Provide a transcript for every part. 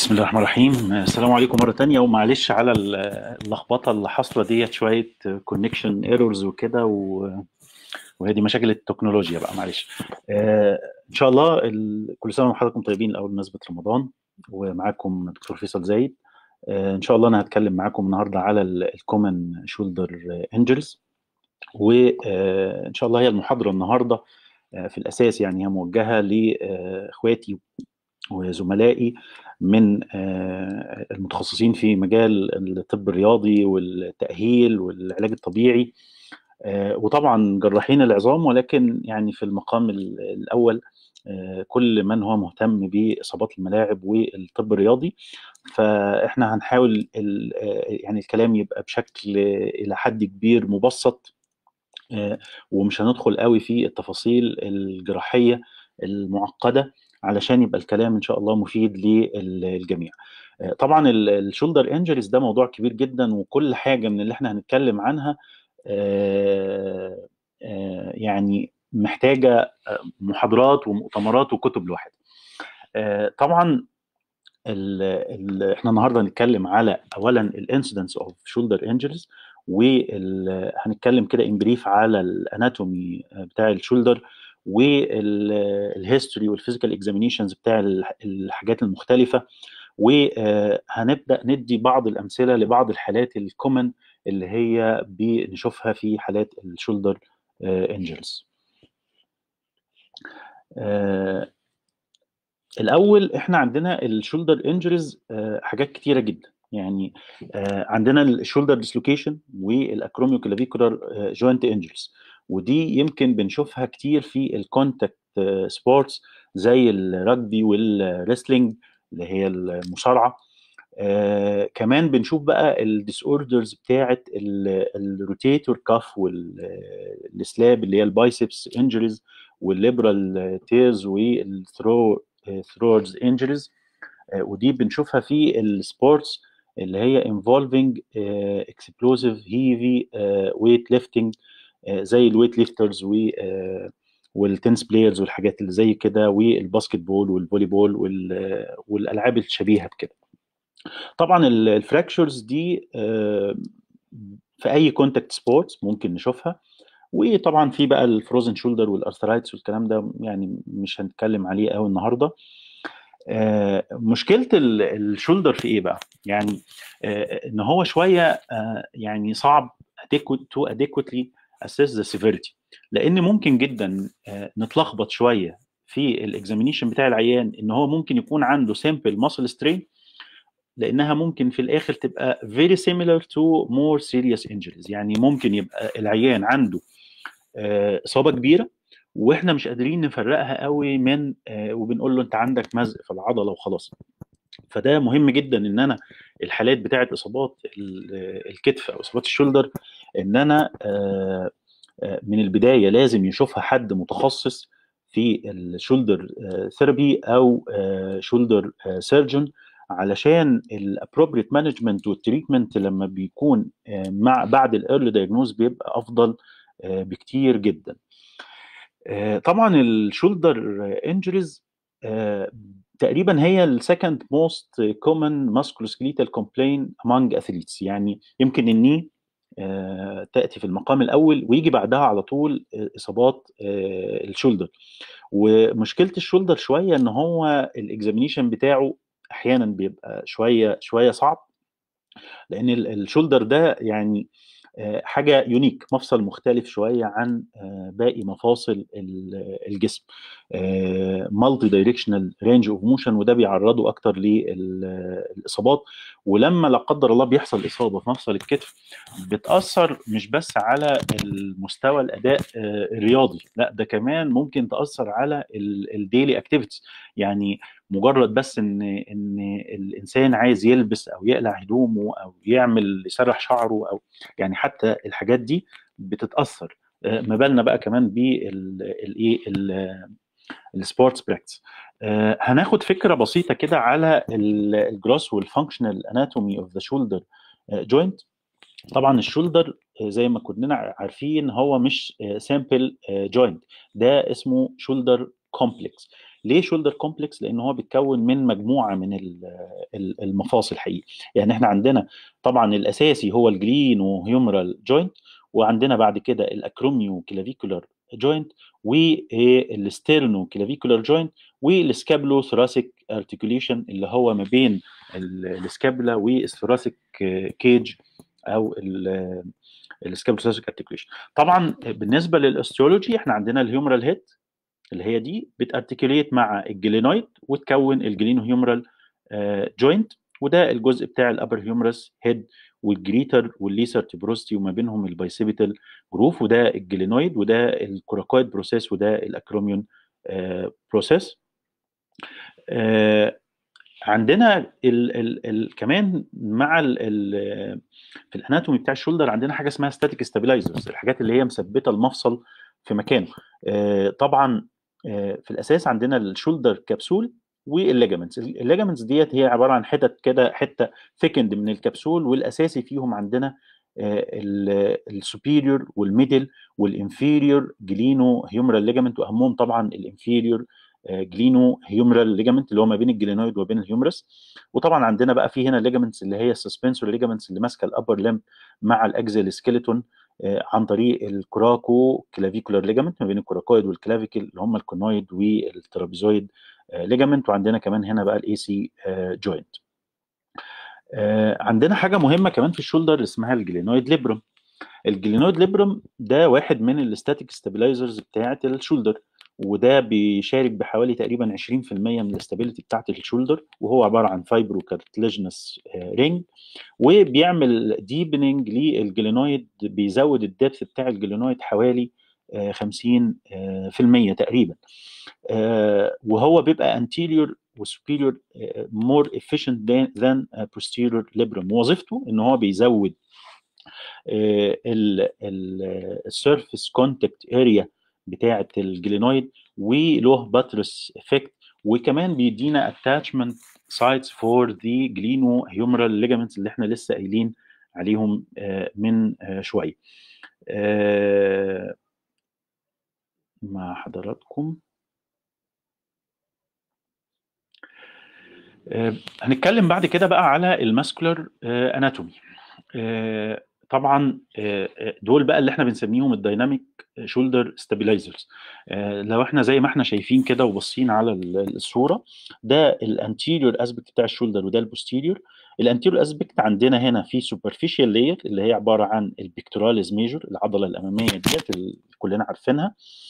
بسم الله الرحمن الرحيم السلام عليكم مرة تانية ومعلش على ال- اللخبطة اللي حاصلة ديت شوية كونكشن ايرورز وكده و- وهي دي مشاكل التكنولوجيا بقى معلش آه، ان شاء الله ال- كل سنة وحضراتكم طيبين الاول بمناسبة رمضان ومعاكم دكتور فيصل زايد آه، ان شاء الله انا هتكلم معاكم النهارده على الكومن شولدر انجلز وان شاء الله هي المحاضرة النهارده آه، في الاساس يعني هي موجهة لاخواتي وزملائي من آه، المتخصصين في مجال الطب الرياضي والتأهيل والعلاج الطبيعي آه، وطبعا جراحين العظام ولكن يعني في المقام ال- الأول آه، كل من هو مهتم بإصابات الملاعب والطب الرياضي فإحنا هنحاول ال- آه، يعني الكلام يبقى بشكل آه، إلى حد كبير مبسط آه، ومش هندخل قوي في التفاصيل الجراحية المعقدة علشان يبقى الكلام ان شاء الله مفيد للجميع. آه، طبعا الشولدر انجريز ده موضوع كبير جدا وكل حاجة من اللي احنا هنتكلم عنها آه، آه، يعني محتاجة آه، محاضرات ومؤتمرات وكتب لوحدها. آه، طبعا ال ال احنا النهارده هنتكلم على اولا الانسيدنس اوف شولدر انجريز وهنتكلم كده ان بريف على الاناتومي بتاع الشولدر والهيستوري والفيزيكال اكزامينيشنز بتاع الح- الحاجات المختلفه وهنبدا ندي بعض الامثله لبعض الحالات الكومن اللي هي بنشوفها في حالات الشولدر انجريز الاول احنا عندنا الشولدر انجريز حاجات كتيره جدا يعني آه، عندنا الشولدر ديسلوكيشن والاكروميو كلافيكولار جوينت انجريز ودي يمكن بنشوفها كتير في الكونتاكت سبورتس زي الرجبي والريسلينج اللي هي المصارعه آه كمان بنشوف بقى الديس اوردرز بتاعه الروتيتور كاف والسلاب اللي هي البايسبس انجريز والليبرال تيرز والثرو ثرورز انجريز ودي بنشوفها في السبورتس اللي هي involving اكسبلوسيف هيفي ويت ليفتنج زي الويت ليفترز و آه، والتنس بلايرز والحاجات اللي زي كده والباسكت بول والفولي بول وال- والالعاب الشبيهه بكده طبعا الفراكشرز دي آه، في اي كونتاكت سبورتس ممكن نشوفها وطبعا في بقى الفروزن شولدر والارثرايتس والكلام ده يعني مش هنتكلم عليه قوي النهارده آه، مشكله ال- الشولدر في ايه بقى يعني آه، ان هو شويه آه، يعني صعب تو adequately assess the severity لان ممكن جدا آه، نتلخبط شويه في الاكزامينيشن بتاع العيان ان هو ممكن يكون عنده سامبل ماسل سترين لانها ممكن في الاخر تبقى very similar to more serious injuries يعني ممكن يبقى العيان عنده آه، اصابه كبيره واحنا مش قادرين نفرقها قوي من آه، وبنقول له انت عندك مزق في العضله وخلاص فده مهم جدا ان انا الحالات بتاعه اصابات ال- الكتف او اصابات الشولدر ان انا آه، آه، من البدايه لازم يشوفها حد متخصص في الشولدر ثيرابي او شولدر سيرجن علشان الابروبريت مانجمنت والتريتمنت لما بيكون آه، مع بعد الايرلي دايجنوز بيبقى افضل آه، بكتير جدا آه، طبعا الشولدر انجريز تقريبا هي السكند موست كومن musculoskeletal complaint among athletes يعني يمكن الني آه، تاتي في المقام الاول ويجي بعدها على طول آه، اصابات آه، الشولدر ومشكله الشولدر شويه ان هو الاكزامينيشن بتاعه احيانا بيبقى شويه شويه صعب لان ال- الشولدر ده يعني آه، حاجه يونيك مفصل مختلف شويه عن آه، باقي مفاصل ال- الجسم مالتي دايركشنال رينج اوف موشن وده بيعرضه اكتر للاصابات ولما لا قدر الله بيحصل اصابه في مفصل الكتف بتاثر مش بس على المستوى الاداء آه، الرياضي لا ده كمان ممكن تاثر على الديلي اكتيفيتيز يعني مجرد بس ان ان الانسان عايز يلبس او يقلع هدومه او يعمل يسرح شعره او يعني حتى الحاجات دي بتتاثر آه، ما بالنا بقى كمان بالايه السبورتس براكتس هناخد فكره بسيطه كده على الجروس والفانكشنال اناتومي اوف ذا شولدر جوينت طبعا الشولدر آه، زي ما كلنا عارفين هو مش سامبل جوينت ده اسمه شولدر كومبلكس ليه شولدر كومبلكس لان هو بيتكون من مجموعه من المفاصل حقيقي يعني احنا عندنا طبعا الاساسي هو الجلينو هيومرال جوينت وعندنا بعد كده الاكروميو كلافيكولار جوينت والستيرنو كلافيكولار جوينت والسكابلو ثوراسيك ارتكوليشن اللي هو ما بين السكابلا والثوراسيك كيج او السكابلو ثوراسيك ارتكوليشن طبعا بالنسبه للاستيولوجي احنا عندنا الهيومرال هيد اللي هي دي بتارتكوليت مع الجلينويد وتكون الجلينو هيومرال جوينت وده الجزء بتاع الابر هيومرس هيد والجريتر والليسر تبروستي وما بينهم البايسيبيتال جروف وده الجلينويد وده الكوراكويد بروسيس وده الاكروميون بروسيس عندنا ال ال ال كمان مع ال ال في الاناتومي بتاع الشولدر عندنا حاجه اسمها ستاتيك ستابلايزرز الحاجات اللي هي مثبته المفصل في مكانه طبعا في الاساس عندنا الشولدر كبسول والليجامنتس الليجامنتس ديت هي عباره عن حتت كده حته ثيكند من الكبسول والاساسي فيهم عندنا السوبيريور والميدل والانفيريور جلينو هيومرال ليجامنت واهمهم طبعا الانفيريور جلينو هيومرال ليجامنت اللي هو ما بين الجلينويد وبين الهيومرس وطبعا عندنا بقى في هنا ليجامنتس اللي هي السسبنسور ليجامنتس اللي ماسكه الابر لمب مع الاكزيال سكيلتون عن طريق الكراكو كلافيكولار ليجامنت ما بين الكراكويد والكلافيكل اللي هم الكونويد والترابيزويد ليجامنت وعندنا كمان هنا بقى الاي سي جوينت عندنا حاجه مهمه كمان في الشولدر اسمها الجلينويد ليبرم الجلينويد ليبرم ده واحد من الاستاتيك ستابلايزرز بتاعه الشولدر وده بيشارك بحوالي تقريبا 20% من الاستابيليتي بتاعه الشولدر وهو عباره عن فايبرو كارتليجنس رينج وبيعمل ديبننج للجلينويد بيزود الدبث بتاع الجلينويد حوالي 50% تقريبا وهو بيبقى anterior وسuperior more efficient than posterior labrum وظيفته ان هو بيزود السيرفيس كونتاكت اريا بتاعه الجلينويد وله باترس افكت وكمان بيدينا اتاتشمنت سايتس فور ذا جلينو هيومرال ليجامنتس اللي احنا لسه قايلين عليهم من شويه مع حضراتكم هنتكلم بعد كده بقى على الماسكولار اناتومي طبعا دول بقى اللي احنا بنسميهم الدايناميك شولدر ستابلايزرز لو احنا زي ما احنا شايفين كده وبصين على الصوره ده الانتيريور اسبكت بتاع الشولدر وده البوستيريور الانتيريور اسبكت عندنا هنا في سوبرفيشال لاير اللي هي عباره عن البيكتوراليز ميجور العضله الاماميه ديت اللي كلنا عارفينها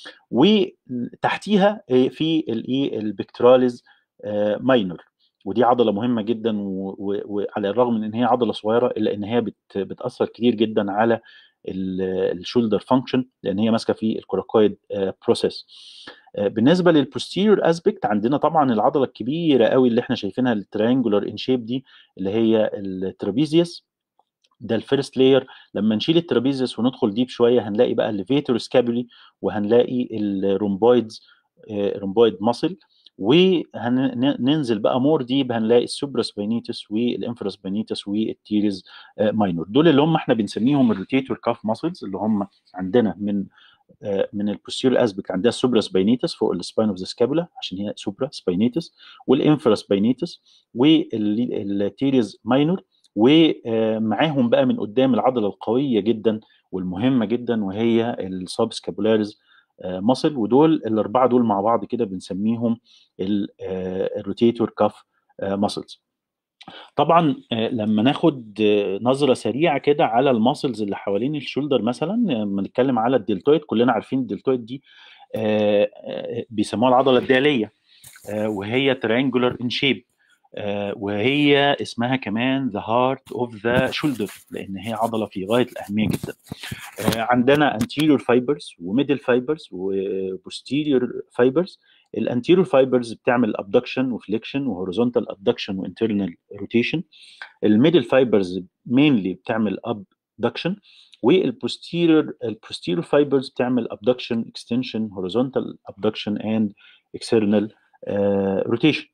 وتحتيها في الايه البيكتوراليز ماينور ودي عضله مهمه جدا وعلى الرغم من ان هي عضله صغيره الا ان هي بت بتاثر كتير جدا على الشولدر فانكشن لان هي ماسكه في الكوراكويد بروسيس بالنسبه للبوستيريور اسبكت عندنا طبعا العضله الكبيره قوي اللي احنا شايفينها التريانجولار ان شيب دي اللي هي الترابيزيوس ده الفيرست لاير لما نشيل الترابيزيوس وندخل ديب شويه هنلاقي بقى الليفيتور سكابولي وهنلاقي الرومبويدز رومبويد ماسل وهننزل بقى مور ديب هنلاقي السوبراسبينيتس والانفراسبينيتس والتيريز ماينور دول اللي هم احنا بنسميهم الروتيتور كاف ماسلز اللي هم عندنا من من البوستيريور اسبك عندها السوبراسبينيتس فوق السباين اوف ذا سكابولا عشان هي سوبرا سباينيتس والانفراسبينيتس والتيريز ماينور ومعاهم بقى من قدام العضله القويه جدا والمهمه جدا وهي السب سكابولاريز ماسل ودول الاربعه دول مع بعض كده بنسميهم الروتيتور كاف ماسلز طبعا لما ناخد نظره سريعه كده على الماسلز اللي حوالين الشولدر مثلا لما نتكلم على الدلتويد كلنا عارفين الدلتويد دي بيسموها العضله الداليه وهي تريانجولار ان شيب وهي اسمها كمان ذا هارت اوف ذا شولدر لان هي عضله في غايه الاهميه جدا عندنا anterior fibers وميدل fibers وبوستيريور fibers الانتيريور فايبرز بتعمل ابدكشن وفليكشن وهوريزونتال ابدكشن وانترنال روتيشن الميدل فايبرز مينلي بتعمل ابدكشن والبوستيريور البوستيريور فايبرز بتعمل ابدكشن اكستنشن هوريزونتال ابدكشن اند اكسترنال روتيشن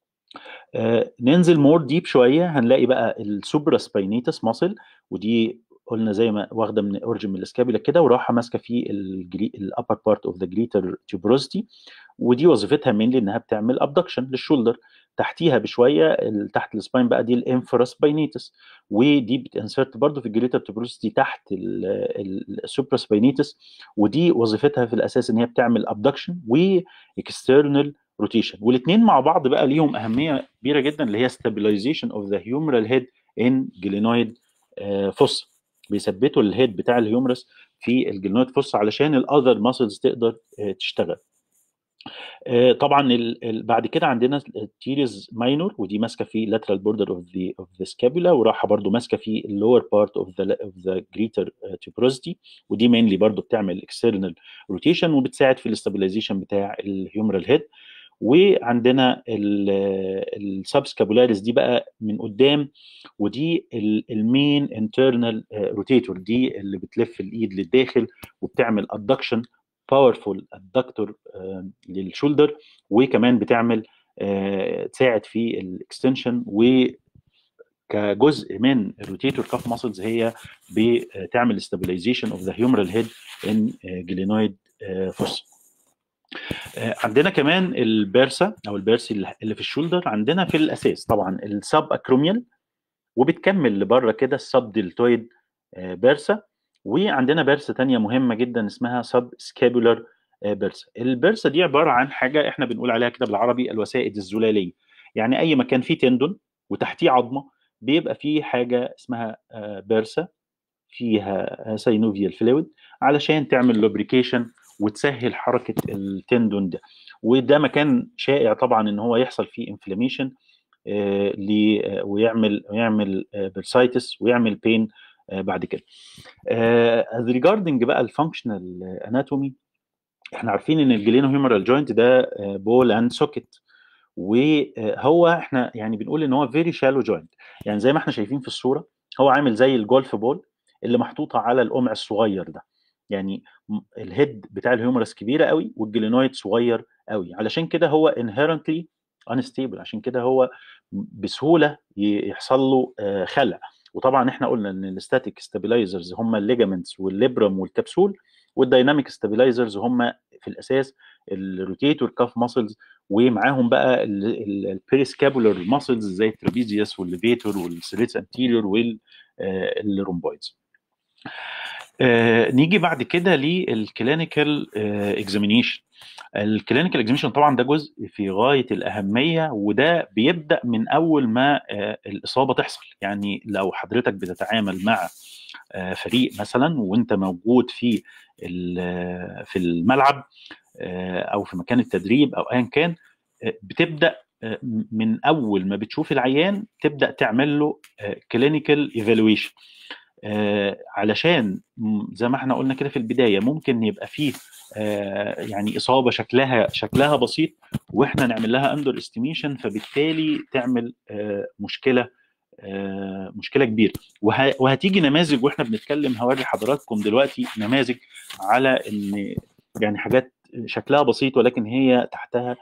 آه ننزل مور ديب شويه هنلاقي بقى السوبرا سباينيتس ماسل ودي قلنا زي ما واخده من اورجن من الاسكابيلا كده وراحه ماسكه في الابر بارت اوف ذا جريتر تيوبروستي ودي وظيفتها مين انها بتعمل ابدكشن للشولدر تحتيها بشويه تحت السباين بقى دي الانفرس باينيتس ودي بتنسرت برضه في الجريتر تبروسيتي تحت السوبرا سباينيتس ودي وظيفتها في الاساس ان هي بتعمل ابدكشن واكسترنال روتيشن والاثنين مع بعض بقى ليهم اهميه كبيره جدا اللي هي stabilization اوف ذا هيومرال هيد ان جلينويد فوس بيثبتوا الهيد بتاع الهيومرس في الجلينويد فوس علشان الاذر ماسلز تقدر تشتغل طبعا ال ال بعد كده عندنا التيريز ماينور ودي ماسكه في lateral border of the of the scapula وراحه برضو ماسكه في اللور بارت of the of the greater tuberosity ودي mainly برضو بتعمل external rotation وبتساعد في الاستابيلايزيشن بتاع الهيومرال هيد وعندنا السبسكابولاريس دي بقى من قدام ودي المين انترنال روتيتور دي اللي بتلف الايد للداخل وبتعمل ادكشن باورفول ادكتور للشولدر وكمان بتعمل تساعد في الاكستنشن و كجزء من الروتيتور كاف ماسلز هي بتعمل استابيلايزيشن اوف ذا هيومرال هيد ان جلينويد فوس عندنا كمان البيرسا او البيرسي اللي في الشولدر عندنا في الاساس طبعا السب اكروميال وبتكمل لبره كده السب دلتويد بيرسا وعندنا بيرسا تانية مهمة جدا اسمها سب سكابولار بيرسا البيرسا دي عبارة عن حاجة احنا بنقول عليها كده بالعربي الوسائد الزلالية يعني أي مكان فيه تندون وتحتيه عظمة بيبقى فيه حاجة اسمها بيرسا فيها سينوفيال فلويد علشان تعمل لوبريكيشن وتسهل حركة التندون ده وده مكان شائع طبعا ان هو يحصل فيه انفلاميشن ويعمل ويعمل برسايتس ويعمل بين بعد كده ريجاردنج بقى الفانكشنال اناتومي احنا عارفين ان الجلينو هيومرال جوينت ده بول اند سوكيت وهو احنا يعني بنقول ان هو فيري شالو جوينت يعني زي ما احنا شايفين في الصوره هو عامل زي الجولف بول اللي محطوطه على القمع الصغير ده يعني الهيد بتاع الهيومرس كبيره قوي والجلينويد صغير قوي علشان كده هو inherently unstable عشان كده هو بسهوله يحصل له خلع وطبعا احنا قلنا ان الستاتيك ستابلايزرز هم الليجامنتس والليبرم والكبسول والدايناميك ستابلايزرز هم في الاساس الروتيتور كاف ماسلز ومعاهم بقى البيريسكابولار ماسلز زي الترابيزيوس والليفيتور والسيليتس انتيريور والرومبويدز آه نيجي بعد كده للكلينيكال اكزامينيشن الكلينيكال اكزامينيشن طبعا ده جزء في غايه الاهميه وده بيبدا من اول ما آه الاصابه تحصل يعني لو حضرتك بتتعامل مع آه فريق مثلا وانت موجود في في الملعب او في مكان التدريب او ايا كان بتبدا من اول ما بتشوف العيان تبدا تعمل له كلينيكال ايفالويشن آه علشان زي ما احنا قلنا كده في البدايه ممكن يبقى فيه آه يعني اصابه شكلها شكلها بسيط واحنا نعمل لها اندر استيميشن فبالتالي تعمل آه مشكله آه مشكله كبيره وه... وهتيجي نماذج واحنا بنتكلم هوري حضراتكم دلوقتي نماذج على ان يعني حاجات شكلها بسيط ولكن هي تحتها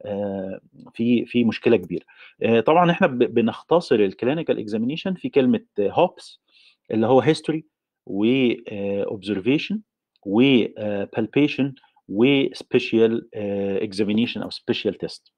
في في مشكله كبيره طبعا احنا بنختصر الكلينيكال اكزامينيشن في كلمه هوبس اللي هو هيستوري واوبزرفيشن وبالبيشن وسبيشال اكزامينيشن او سبيشال تيست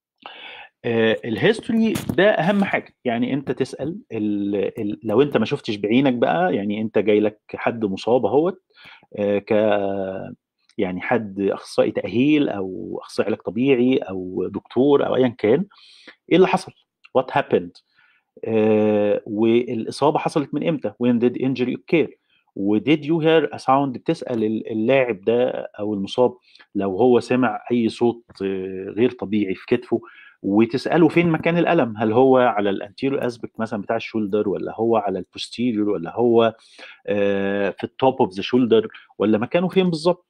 الهيستوري ده اهم حاجه يعني انت تسال ال ال لو انت ما شفتش بعينك بقى يعني انت جاي لك حد مصاب اهوت ك يعني حد اخصائي تاهيل او اخصائي علاج طبيعي او دكتور او ايا كان ايه اللي حصل؟ وات happened؟ آه والاصابه حصلت من امتى؟ when did injury occur؟ وديد يو هير ا ساوند بتسال اللاعب ده او المصاب لو هو سمع اي صوت غير طبيعي في كتفه وتساله فين مكان الالم هل هو على الانتيريور اسبكت مثلا بتاع الشولدر ولا هو على البوستيريور ولا هو آه في التوب اوف ذا شولدر ولا مكانه فين بالظبط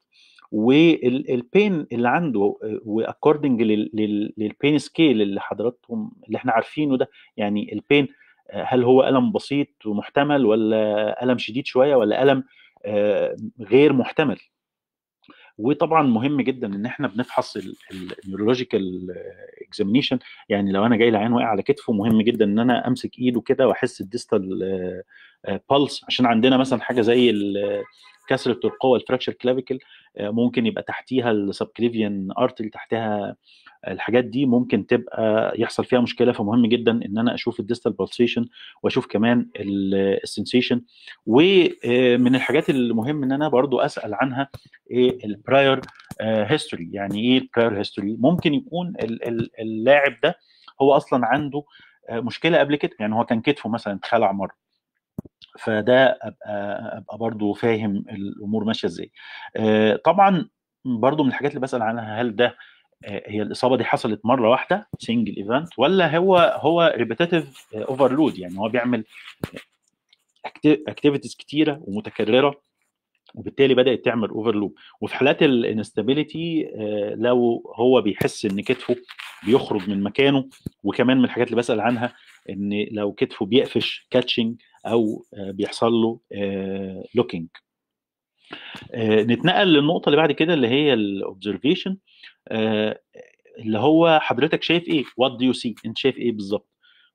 والبين اللي عنده واكوردنج للبين سكيل اللي حضراتهم اللي احنا عارفينه ده يعني البين هل هو الم بسيط ومحتمل ولا الم شديد شويه ولا الم غير محتمل وطبعا مهم جدا ان احنا بنفحص النيورولوجيكال اكزامينيشن يعني لو انا جاي لعين واقع على كتفه مهم جدا ان انا امسك ايده كده واحس الديستال بالس عشان عندنا مثلا حاجه زي كسر الترقوه الفراكشر كلافيكل ممكن يبقى تحتيها السبكليفيان ارتري تحتها الحاجات دي ممكن تبقى يحصل فيها مشكله فمهم جدا ان انا اشوف الديستال بالسيشن واشوف كمان السنسيشن ومن الحاجات المهم ان انا برضو اسال عنها ايه البراير هيستوري يعني ايه البراير هيستوري ممكن يكون اللاعب ده هو اصلا عنده مشكله قبل كده يعني هو كان كتفه مثلا اتخلع مره فده ابقى ابقى برضو فاهم الامور ماشيه ازاي طبعا برضو من الحاجات اللي بسال عنها هل ده هي الاصابه دي حصلت مره واحده سنجل ايفنت ولا هو هو ريبيتيتيف اوفرلود يعني هو بيعمل اكتيفيتيز كتيره ومتكرره وبالتالي بدات تعمل اوفرلوب وفي حالات الانستابيليتي لو هو بيحس ان كتفه بيخرج من مكانه وكمان من الحاجات اللي بسال عنها ان لو كتفه بيقفش كاتشنج او بيحصل له لوكينج نتنقل للنقطه اللي بعد كده اللي هي الاوبزرفيشن اللي هو حضرتك شايف ايه وات دو يو سي انت شايف ايه بالظبط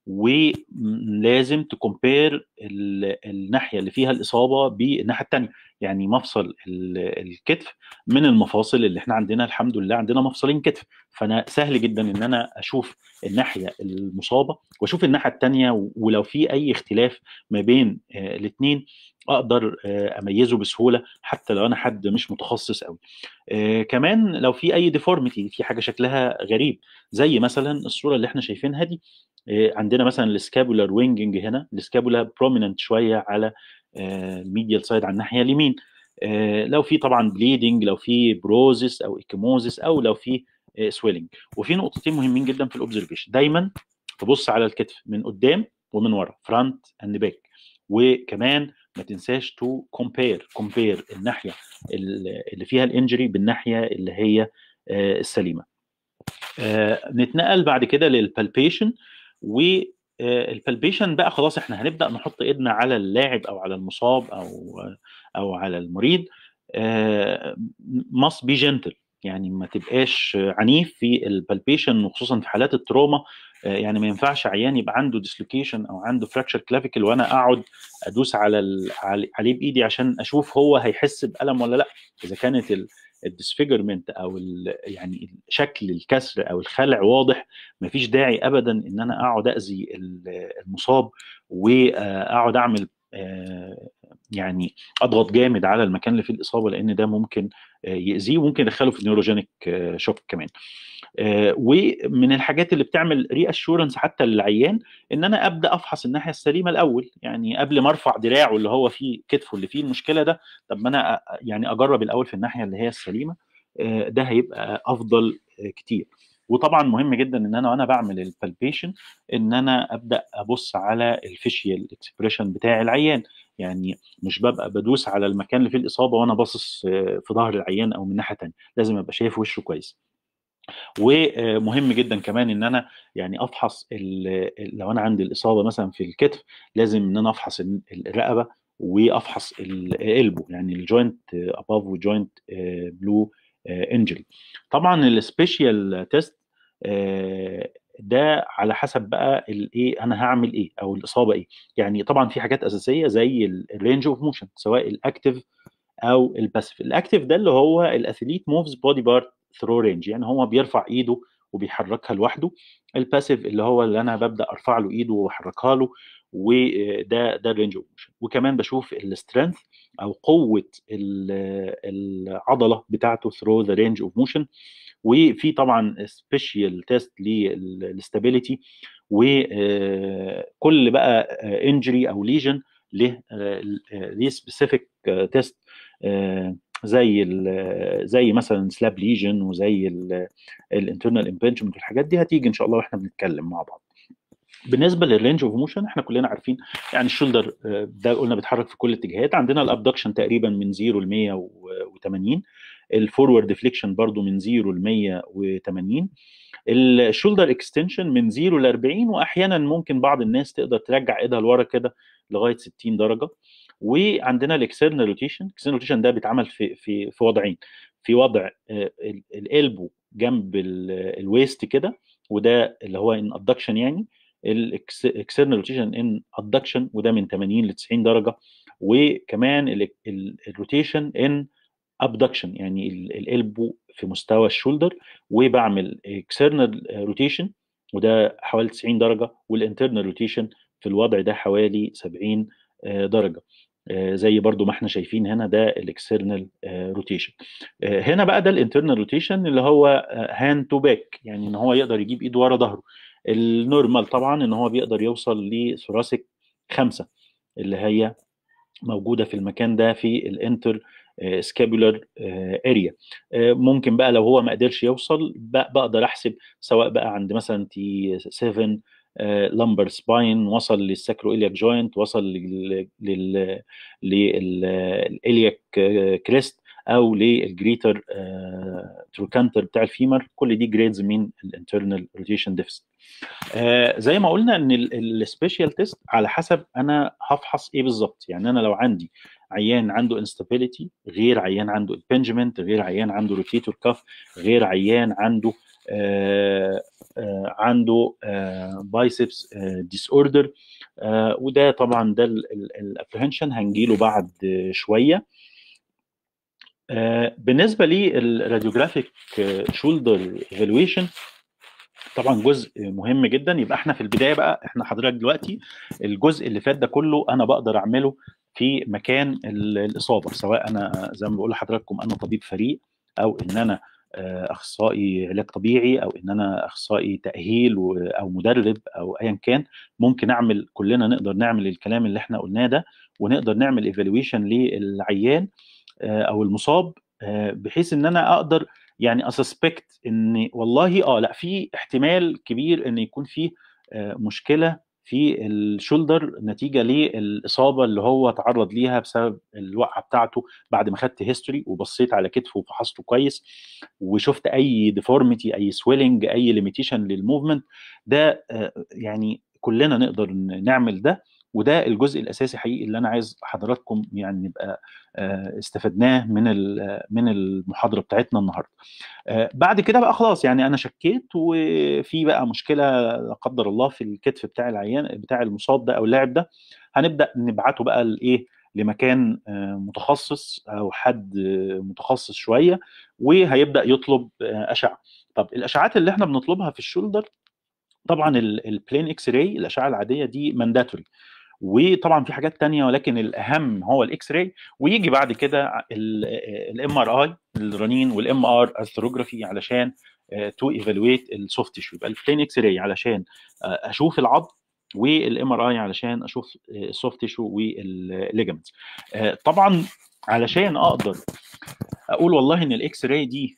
ولازم تكومبير الناحيه اللي فيها الاصابه بالناحيه الثانيه يعني مفصل الكتف من المفاصل اللي احنا عندنا الحمد لله عندنا مفصلين كتف فانا سهل جدا ان انا اشوف الناحيه المصابه واشوف الناحيه الثانيه ولو في اي اختلاف ما بين الاثنين اقدر اميزه بسهوله حتى لو انا حد مش متخصص قوي كمان لو في اي ديفورميتي في حاجه شكلها غريب زي مثلا الصوره اللي احنا شايفينها دي عندنا مثلا السكابولار وينجنج هنا السكابولا بروميننت شويه على الميديال سايد على الناحيه اليمين لو في طبعا بليدنج لو في بروزس او ايكيموزس او لو في سويلنج وفي نقطتين مهمين جدا في الاوبزرفيشن دايما تبص على الكتف من قدام ومن ورا فرونت اند باك وكمان ما تنساش تو كومبير كومبير الناحيه اللي فيها الانجري بالناحيه اللي هي السليمه نتنقل بعد كده للبالبيشن والبالبيشن بقى خلاص احنا هنبدا نحط ايدنا على اللاعب او على المصاب او او على المريض must be gentle يعني ما تبقاش عنيف في البالبيشن وخصوصا في حالات التروما يعني ما ينفعش عيان يبقى عنده ديسلوكيشن او عنده فراكشر كلافيكل وانا اقعد ادوس على عليه بايدي عشان اشوف هو هيحس بالم ولا لا اذا كانت الديسفيجرمنت او يعني شكل الكسر او الخلع واضح مفيش داعي ابدا ان انا اقعد اذي المصاب واقعد اعمل يعني اضغط جامد على المكان اللي فيه الاصابه لان ده ممكن ياذيه وممكن يدخله في نيوروجينيك شوك كمان ومن الحاجات اللي بتعمل ري اشورنس حتى للعيان ان انا ابدا افحص الناحيه السليمه الاول يعني قبل ما ارفع دراعه اللي هو فيه كتفه اللي فيه المشكله ده طب ما انا يعني اجرب الاول في الناحيه اللي هي السليمه ده هيبقى افضل كتير وطبعا مهم جدا ان انا وانا بعمل البالبيشن ان انا ابدا ابص على الفيشيال اكسبريشن بتاع العيان يعني مش ببقى بدوس على المكان اللي فيه الاصابه وانا باصص في ظهر العيان او من ناحيه ثانيه لازم ابقى شايف وشه كويس ومهم جدا كمان ان انا يعني افحص لو انا عندي الاصابه مثلا في الكتف لازم ان انا افحص الرقبه وافحص القلبه يعني الجوينت اباف وجوينت بلو انجري طبعا السبيشال تيست ده على حسب بقى الايه انا هعمل ايه او الاصابه ايه يعني طبعا في حاجات اساسيه زي الرينج اوف موشن سواء الاكتف او الباسيف الاكتف ده اللي هو الاثليت موفز بودي بارت ثرو رينج يعني هو بيرفع ايده وبيحركها لوحده الباسيف اللي هو اللي انا ببدا ارفع له ايده واحركها له وده ده الرينج اوف موشن وكمان بشوف السترينث او قوه العضله بتاعته ثرو ذا رينج اوف موشن وفي طبعا سبيشال تيست للاستابيليتي وكل بقى انجري او ليجن له ليه سبيسيفيك تيست زي زي مثلا سلاب ليجن وزي الانترنال امبنجمنت والحاجات دي هتيجي ان شاء الله واحنا بنتكلم مع بعض بالنسبه للرينج اوف موشن احنا كلنا عارفين يعني الشولدر ده قلنا بيتحرك في كل الاتجاهات عندنا الابدكشن تقريبا من 0 ل 180 الفورورد ديفليكشن برضو من 0 ل 180 الشولدر اكستنشن من 0 ل 40 واحيانا ممكن بعض الناس تقدر ترجع ايدها لورا كده لغايه 60 درجه وعندنا الاكسترنال روتيشن الاكسترنال روتيشن ده بيتعمل في في في وضعين في وضع الالبو جنب الويست كده وده اللي هو ان ادكشن يعني الاكسترنال روتيشن ان ادكشن وده من 80 ل 90 درجه وكمان الروتيشن ان ابدكشن يعني الالبو في مستوى الشولدر وبعمل اكسترنال روتيشن وده حوالي 90 درجه والانترنال روتيشن في الوضع ده حوالي 70 درجه زي برضو ما احنا شايفين هنا ده الاكسترنال روتيشن هنا بقى ده الانترنال روتيشن اللي هو هاند تو باك يعني ان هو يقدر يجيب ايده ورا ظهره النورمال طبعا ان هو بيقدر يوصل لثوراسيك خمسة اللي هي موجوده في المكان ده في الانتر سكابولار اريا ممكن بقى لو هو ما قدرش يوصل بقدر احسب سواء بقى عند مثلا تي 7 لمبر سباين وصل للساكرو الياك جوينت وصل لل للالياك كريست او للجريتر تروكانتر بتاع الفيمر كل دي جريدز من الانترنال روتيشن ديفست زي ما قلنا ان السبيشال تيست على حسب انا هفحص ايه بالظبط يعني انا لو عندي عيان عنده انستابيليتي غير عيان عنده امبنجمنت غير عيان عنده روتيتور كاف غير عيان عنده آه آه عنده بايسبس ديس اوردر وده طبعا ده الابريهنشن هنجيله بعد شويه آه بالنسبه للراديوجرافيك شولدر ايفالويشن طبعا جزء مهم جدا يبقى احنا في البدايه بقى احنا حضرتك دلوقتي الجزء اللي فات ده كله انا بقدر اعمله في مكان الاصابه سواء انا زي ما بقول لحضراتكم انا طبيب فريق او ان انا اخصائي علاج طبيعي او ان انا اخصائي تاهيل او مدرب او ايا كان ممكن اعمل كلنا نقدر نعمل الكلام اللي احنا قلناه ده ونقدر نعمل ايفالويشن للعيان او المصاب بحيث ان انا اقدر يعني اسسبكت ان والله اه لا في احتمال كبير ان يكون في مشكله في الشولدر نتيجه للاصابه اللي هو تعرض ليها بسبب الوقعه بتاعته بعد ما خدت هيستوري وبصيت على كتفه وفحصته كويس وشفت اي ديفورميتي اي سويلنج اي ليميتيشن للموفمنت ده يعني كلنا نقدر نعمل ده وده الجزء الاساسي حقيقي اللي انا عايز حضراتكم يعني نبقى استفدناه من من المحاضره بتاعتنا النهارده. بعد كده بقى خلاص يعني انا شكيت وفي بقى مشكله لا قدر الله في الكتف بتاع العيان بتاع المصاب ده او اللاعب ده هنبدا نبعته بقى لايه؟ لمكان متخصص او حد متخصص شويه وهيبدا يطلب اشعه. طب الاشعات اللي احنا بنطلبها في الشولدر طبعا البلين اكس راي الاشعه العاديه دي مانداتوري وطبعا في حاجات تانية ولكن الاهم هو الاكس راي ويجي بعد كده الام ار اي الرنين والام ار ارثروجرافي علشان تو ايفالويت السوفت تيشو يبقى البلين اكس راي علشان اشوف العظم والام ار اي علشان اشوف السوفت تيشو والليجمنتس طبعا علشان اقدر اقول والله ان الاكس راي دي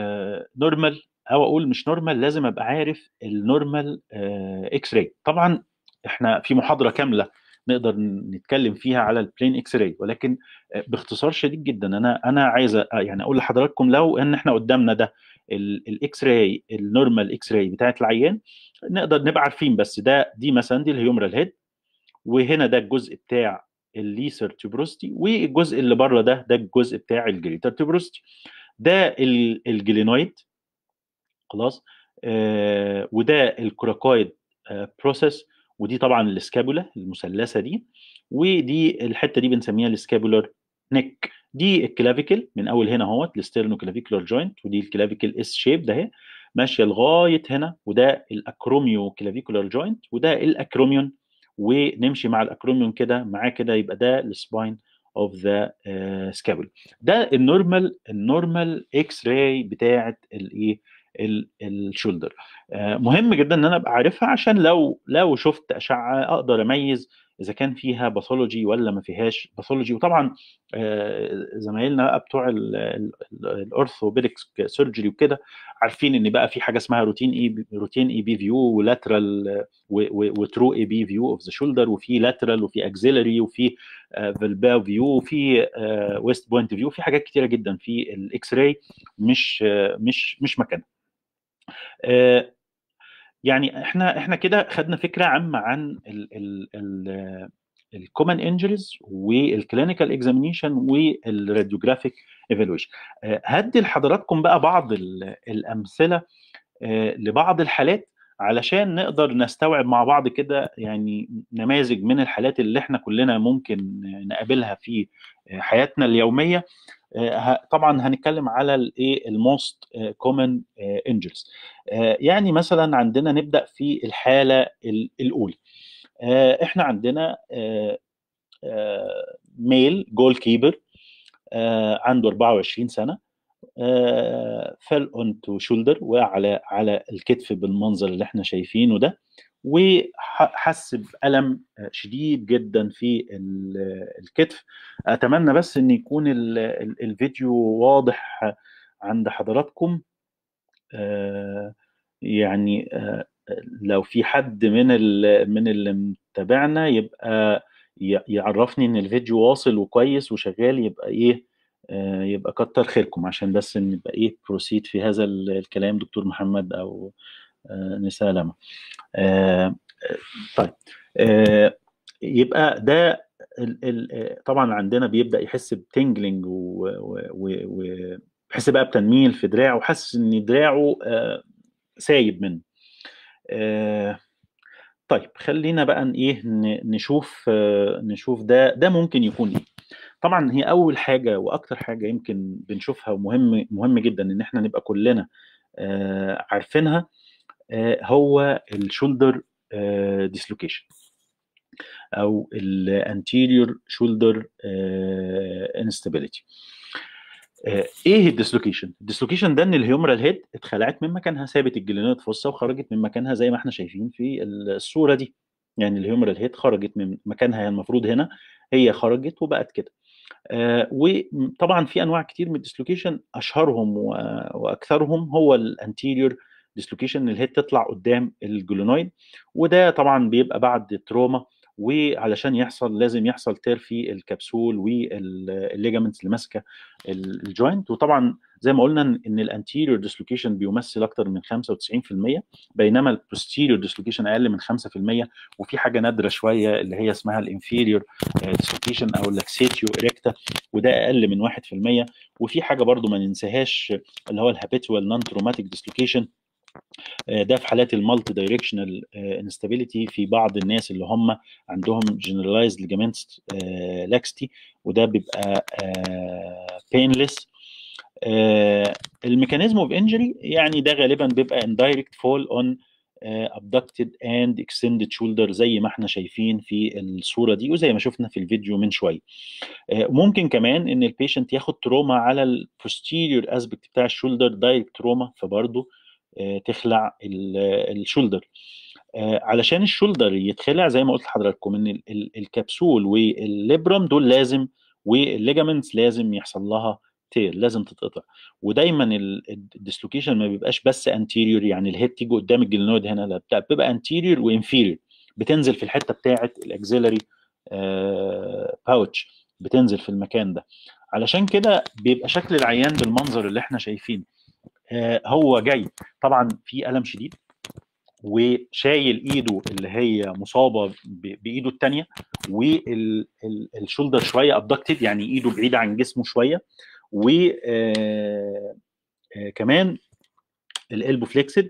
نورمال او اقول مش نورمال لازم ابقى عارف النورمال اكس راي طبعا احنا في محاضره كامله نقدر نتكلم فيها على البلين اكس راي ولكن باختصار شديد جدا انا انا عايز يعني اقول لحضراتكم لو ان احنا قدامنا ده الاكس راي النورمال اكس راي بتاعت العيان نقدر نبقى عارفين بس ده دي مثلا دي الهيومرال هيد وهنا ده الجزء بتاع الليسر تيوبروستي والجزء اللي بره ده ده الجزء بتاع الجريتر تيوبروستي ده الجلينويد خلاص آه وده الكوراكويد آه بروسيس ودي طبعا السكابولا المثلثه دي ودي الحته دي بنسميها السكابولار نيك دي الكلافيكل من اول هنا اهوت الستيرنو كلافيكولار جوينت ودي الكلافيكل اس شيب ده اهي ماشيه لغايه هنا وده الاكروميو كلافيكولار جوينت وده الاكروميون ونمشي مع الاكروميون كده معاه كده يبقى ده السباين اوف ذا سكابول ده النورمال النورمال اكس راي بتاعه الايه الشولدر مهم جدا ان انا ابقى عارفها عشان لو لو شفت اشعه اقدر اميز اذا كان فيها باثولوجي ولا ما فيهاش باثولوجي وطبعا زمايلنا بقى بتوع الاورثوبيدكس سيرجري وكده عارفين ان بقى في حاجه اسمها روتين اي روتين اي بي فيو ولاترال وترو اي بي فيو اوف ذا شولدر وفي لاترال وفي اكزيلري وفي فالباو فيو وفي ويست بوينت فيو في حاجات كتيره جدا في الاكس راي مش مش مش مكانها يعني احنا احنا كده خدنا فكره عامه عن الكومن انجريز والكلينيكال اكزامينيشن والراديوجرافيك ايفالويشن هدي لحضراتكم بقى بعض الامثله لبعض الحالات علشان نقدر نستوعب مع بعض كده يعني نماذج من الحالات اللي احنا كلنا ممكن نقابلها في حياتنا اليوميه طبعا هنتكلم على الايه الموست كومن انجلز يعني مثلا عندنا نبدا في الحاله الاولى احنا عندنا ميل جول كيبر عنده 24 سنه فل اون تو شولدر وعلى على الكتف بالمنظر اللي احنا شايفينه ده وحس بألم شديد جدا في الكتف اتمنى بس ان يكون الفيديو واضح عند حضراتكم يعني لو في حد من من اللي متابعنا يبقى يعرفني ان الفيديو واصل وكويس وشغال يبقى ايه يبقى كتر خيركم عشان بس نبقى ايه بروسيد في هذا الكلام دكتور محمد او نساء لما طيب يبقى ده ال ال طبعا عندنا بيبدا يحس بتنجلينج ويحس بقى بتنميل في دراعه وحاسس ان دراعه سايب منه طيب خلينا بقى ايه نشوف نشوف ده ده ممكن يكون ايه طبعا هي اول حاجه واكتر حاجه يمكن بنشوفها ومهم مهم جدا ان احنا نبقى كلنا عارفينها هو الشولدر ديسلوكيشن او الانتيريور شولدر انستابيليتي ايه الديسلوكيشن الديسلوكيشن ده ان الهيومرال هيد اتخلعت من مكانها سابت الجلينات فوسا وخرجت من مكانها زي ما احنا شايفين في الصوره دي يعني الهيومرال هيد خرجت من مكانها المفروض هنا هي خرجت وبقت كده آه وطبعا في انواع كتير من الديسلوكيشن اشهرهم واكثرهم هو الانتيريور ديسلوكيشن الهيد تطلع قدام الجلونويد وده طبعا بيبقى بعد تروما وعلشان يحصل لازم يحصل تير في الكبسول والليجامنتس اللي ماسكه الجوينت وطبعا زي ما قلنا ان الانتيريور ديسلوكيشن بيمثل اكتر من 95% بينما البوستيريور ديسلوكيشن اقل من 5% وفي حاجه نادره شويه اللي هي اسمها الانفيريور ديسلوكيشن او اللاكسيتيو اريكتا وده اقل من 1% وفي حاجه برضو ما ننساهاش اللي هو الهابيتوال نون تروماتيك ديسلوكيشن ده في حالات المالتي دايركشنال انستابيليتي في بعض الناس اللي هم عندهم جنرالايزد ليجامنتس لاكستي وده بيبقى بينلس الميكانيزم اوف انجري يعني ده غالبا بيبقى اندايركت فول اون abducted and extended shoulder زي ما احنا شايفين في الصوره دي وزي ما شفنا في الفيديو من شويه ممكن كمان ان البيشنت ياخد تروما على البوستيريور اسبكت بتاع الشولدر دايركت تروما فبرضه تخلع الشولدر علشان الشولدر يتخلع زي ما قلت لحضراتكم ان الكبسول والليبرم دول لازم والليجامنتس لازم يحصل لها تير لازم تتقطع ودايما الديسلوكيشن ما بيبقاش بس انتيريور يعني الهيد تيجي قدام الجلينويد هنا لا بتاع بيبقى انتيريور وانفيريور بتنزل في الحته بتاعه الاكزيلري باوتش بتنزل في المكان ده علشان كده بيبقى شكل العيان بالمنظر اللي احنا شايفينه هو جاي طبعا في الم شديد وشايل ايده اللي هي مصابه بايده الثانيه والشولدر شويه ابدكتد يعني ايده بعيده عن جسمه شويه و كمان القلب فليكسد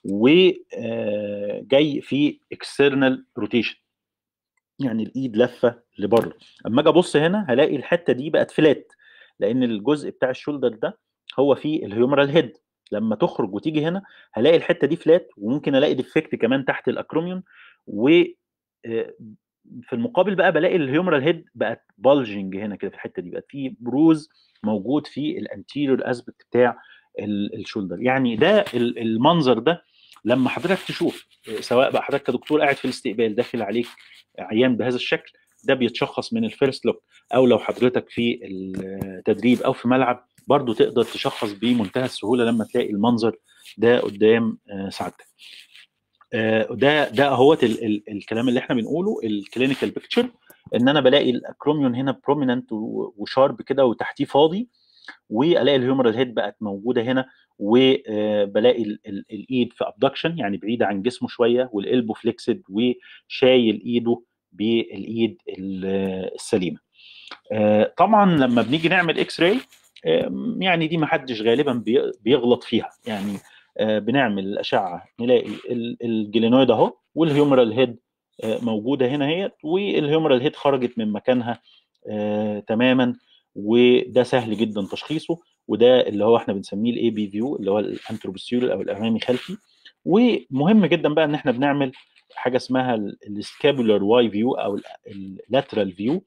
وجاي في اكسترنال روتيشن يعني الايد لفه لبره اما اجي ابص هنا هلاقي الحته دي بقت فلات لان الجزء بتاع الشولدر ده هو فيه الهيومرال هيد لما تخرج وتيجي هنا هلاقي الحته دي فلات وممكن الاقي ديفكت كمان تحت الاكروميون و في المقابل بقى بلاقي الهيومرال هيد بقت بالجنج هنا كده في الحته دي بقت في بروز موجود في الانتيريور اسبكت بتاع الشولدر يعني ده المنظر ده لما حضرتك تشوف سواء بقى حضرتك كدكتور قاعد في الاستقبال داخل عليك عيان بهذا الشكل ده بيتشخص من الفيرست لوك او لو حضرتك في التدريب او في ملعب برضو تقدر تشخص بمنتهى السهوله لما تلاقي المنظر ده قدام سعادتك ده ده اهوت الكلام اللي احنا بنقوله الكلينيكال بيكتشر ان انا بلاقي الاكروميون هنا بروميننت وشارب كده وتحتيه فاضي والاقي الهيومرال هيد بقت موجوده هنا وبلاقي الايد في ابدكشن يعني بعيده عن جسمه شويه والقلبه فليكسد وشايل ايده بالايد السليمه طبعا لما بنيجي نعمل اكس راي يعني دي ما حدش غالبا بيغلط فيها يعني بنعمل الاشعه نلاقي الجلينويد اهو والهيومرال هيد موجوده هنا اهي والهيومرال هيد خرجت من مكانها تماما وده سهل جدا تشخيصه وده اللي هو احنا بنسميه الاي بي فيو اللي هو الانتروبوستيريور او الامامي خلفي ومهم جدا بقى ان احنا بنعمل حاجه اسمها السكابولار واي فيو او اللاترال فيو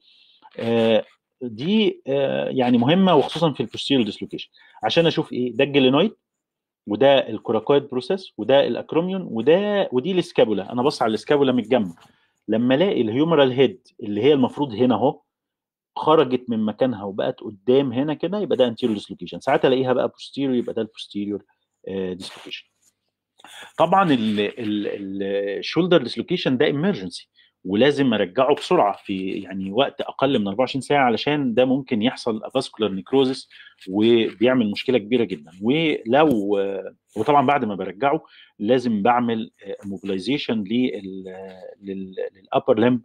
دي يعني مهمه وخصوصا في البوستيريور ديسلوكيشن عشان اشوف ايه ده الجلينويد وده الكوراكويد بروسيس وده الاكروميون وده ودي السكابولا انا بص على السكابولا من الجنب لما الاقي الهيومرال هيد اللي هي المفروض هنا اهو خرجت من مكانها وبقت قدام هنا كده يبقى ده انتيريور ديسلوكيشن ساعات الاقيها بقى بوستيريور يبقى ده البوستيريور ديسلوكيشن طبعا الشولدر ديسلوكيشن ده امرجنسي ولازم ارجعه بسرعه في يعني وقت اقل من 24 ساعه علشان ده ممكن يحصل فاسكولار نيكروزس وبيعمل مشكله كبيره جدا ولو وطبعا بعد ما برجعه لازم بعمل موبيلايزيشن للابر لمب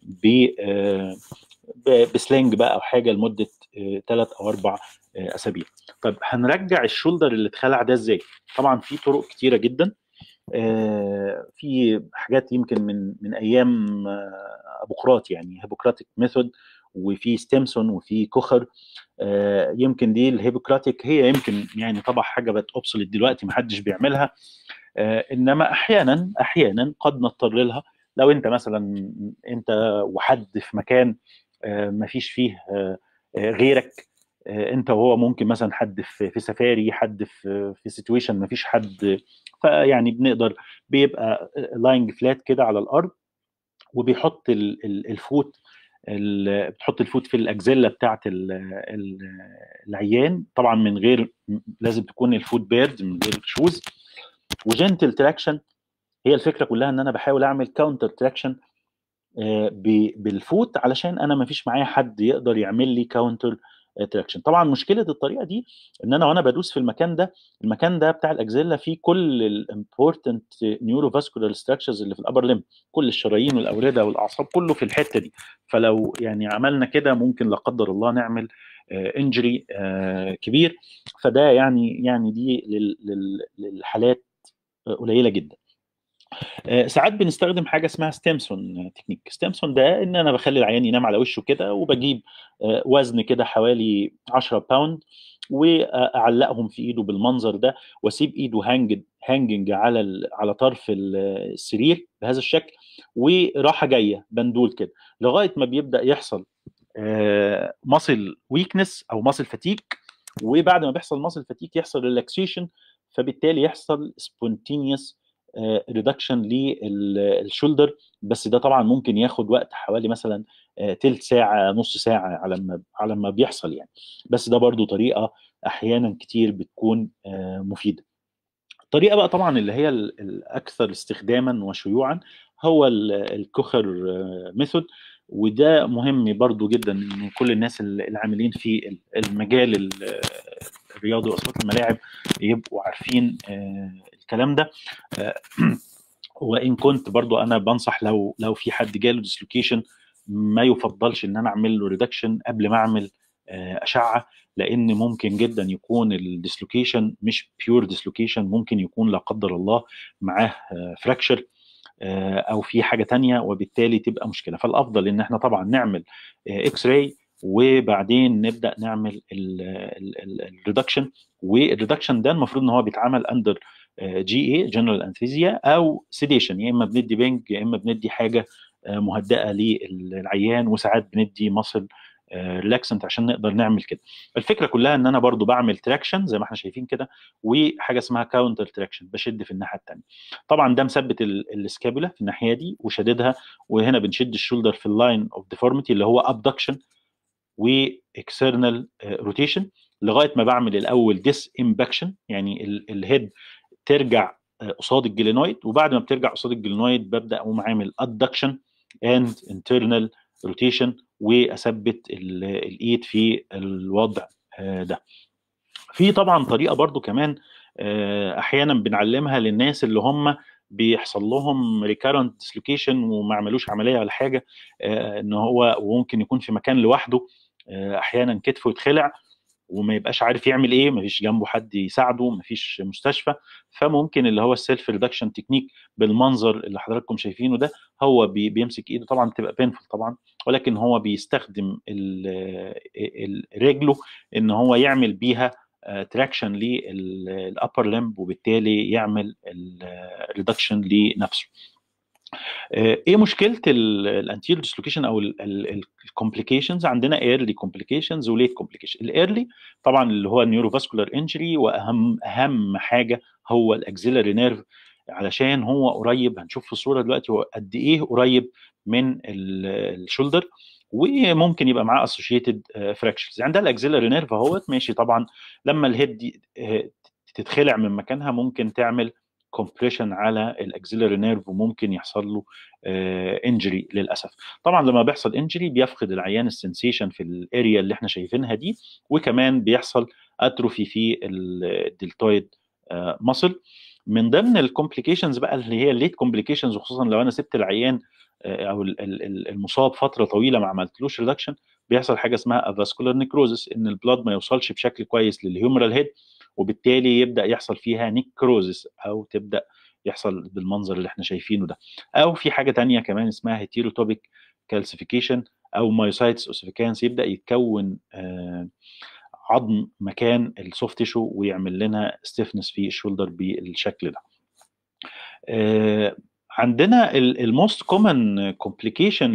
بسلنج بقى او حاجه لمده ثلاث او اربع اسابيع. طب هنرجع الشولدر اللي اتخلع ده ازاي؟ طبعا في طرق كتيره جدا في حاجات يمكن من من ايام ابوقراط يعني هيبوكراتيك ميثود وفي ستيمسون وفي كوخر يمكن دي الهيبوكراتيك هي يمكن يعني طبعا حاجه بقت اوبسوليت دلوقتي ما حدش بيعملها انما احيانا احيانا قد نضطر لها لو انت مثلا انت وحد في مكان ما فيش فيه غيرك انت وهو ممكن مثلا حد في في سفاري حد في في سيتويشن ما فيش حد فيعني بنقدر بيبقى لاينج فلات كده على الارض وبيحط الفوت بتحط الفوت في الاجزله بتاعه العيان طبعا من غير لازم تكون الفوت بيرد من غير شوز وجنتل تراكشن هي الفكره كلها ان انا بحاول اعمل كاونتر تراكشن بالفوت علشان انا ما فيش معايا حد يقدر يعمل لي كاونتر تراكشن طبعا مشكله الطريقه دي ان انا وانا بدوس في المكان ده المكان ده بتاع الاكزيلا فيه كل الامبورتنت نيورو فاسكولار ستراكشرز اللي في الابر ليم كل الشرايين والاورده والاعصاب كله في الحته دي فلو يعني عملنا كده ممكن لا قدر الله نعمل انجري كبير فده يعني يعني دي للحالات قليله جدا ساعات بنستخدم حاجه اسمها ستيمسون تكنيك ستيمسون ده ان انا بخلي العيان ينام على وشه كده وبجيب وزن كده حوالي 10 باوند واعلقهم في ايده بالمنظر ده واسيب ايده هانج هانجنج على على طرف السرير بهذا الشكل وراحه جايه بندول كده لغايه ما بيبدا يحصل ماسل ويكنس او ماسل فتيك وبعد ما بيحصل ماسل فتيك يحصل ريلاكسيشن فبالتالي يحصل سبونتينيوس ريدكشن للشولدر بس ده طبعا ممكن ياخد وقت حوالي مثلا تلت ساعه نص ساعه على ما على ما بيحصل يعني بس ده برضو طريقه احيانا كتير بتكون مفيده الطريقه بقى طبعا اللي هي الاكثر استخداما وشيوعا هو الكوخر ميثود وده مهم برضو جدا ان كل الناس العاملين في المجال الرياضي واصوات الملاعب يبقوا عارفين الكلام ده وان كنت برضو انا بنصح لو لو في حد جاله ديسلوكيشن ما يفضلش ان انا اعمل له ريدكشن قبل ما اعمل اشعه لان ممكن جدا يكون الديسلوكيشن مش بيور ديسلوكيشن ممكن يكون لا قدر الله معاه فراكشر او في حاجه تانية وبالتالي تبقى مشكله فالافضل ان احنا طبعا نعمل اكس راي وبعدين نبدا نعمل الريدكشن والريدكشن ده المفروض ان هو بيتعمل اندر جي اي جنرال انستيزيا او سيديشن يا اما بندي بنج يا اما بندي حاجه مهدئه للعيان وساعات بندي مصل ريلاكسنت عشان نقدر نعمل كده الفكره كلها ان انا برضو بعمل تراكشن زي ما احنا شايفين كده وحاجه اسمها كاونتر تراكشن بشد في الناحيه الثانيه طبعا ده مثبت السكابولا في الناحيه دي وشددها وهنا بنشد الشولدر في اللاين اوف ديفورميتي اللي هو ابدكشن واكسترنال روتيشن لغايه ما بعمل الاول ديس امباكشن يعني الهيد ترجع قصاد الجلينويد وبعد ما بترجع قصاد الجلينويد ببدا اقوم عامل ادكشن اند انترنال روتيشن واثبت الايد في الوضع ده في طبعا طريقه برضو كمان احيانا بنعلمها للناس اللي هم بيحصل لهم ريكارنت ديسلوكيشن وما عملوش عمليه ولا حاجه ان هو وممكن يكون في مكان لوحده احيانا كتفه يتخلع وما يبقاش عارف يعمل ايه مفيش جنبه حد يساعده مفيش مستشفى فممكن اللي هو السيلف ريدكشن تكنيك بالمنظر اللي حضراتكم شايفينه ده هو بي بيمسك ايده طبعا بتبقى بينفل طبعا ولكن هو بيستخدم رجله ان هو يعمل بيها تراكشن للابر لمب وبالتالي يعمل الريدكشن لنفسه ايه مشكله الانتير ديسلوكيشن او الكومبليكيشنز عندنا ايرلي كومبليكيشنز وليت كومبليكيشن الايرلي طبعا اللي هو النيوروفاسكولار انجري واهم اهم حاجه هو الاكزيلاري نيرف علشان هو قريب هنشوف في الصوره دلوقتي هو قد ايه قريب من الشولدر وممكن يبقى معاه اسوشيتد فراكشرز عندها الاكزيلاري نيرف اهوت ماشي طبعا لما الهيد دي تتخلع من مكانها ممكن تعمل كومبريشن على الاكزيلاري نيرف وممكن يحصل له انجري للاسف طبعا لما بيحصل انجري بيفقد العيان السنسيشن في الاريا اللي احنا شايفينها دي وكمان بيحصل اتروفي في الدلتويد ماسل من ضمن الكومبليكيشنز بقى اللي هي الليت كومبليكيشنز وخصوصا لو انا سبت العيان او المصاب فتره طويله ما عملتلوش ريدكشن بيحصل حاجه اسمها افاسكولار نيكروزس ان البلاد ما يوصلش بشكل كويس للهيومرال هيد وبالتالي يبدا يحصل فيها نيكروزس او تبدا يحصل بالمنظر اللي احنا شايفينه ده او في حاجه تانية كمان اسمها هيتيروتوبيك كالسيفيكيشن او مايوسايتس اوسيفيكانس يبدا يتكون آه عظم مكان السوفت تيشو ويعمل لنا ستيفنس في الشولدر بالشكل ده آه عندنا الموست كومن كومبليكيشن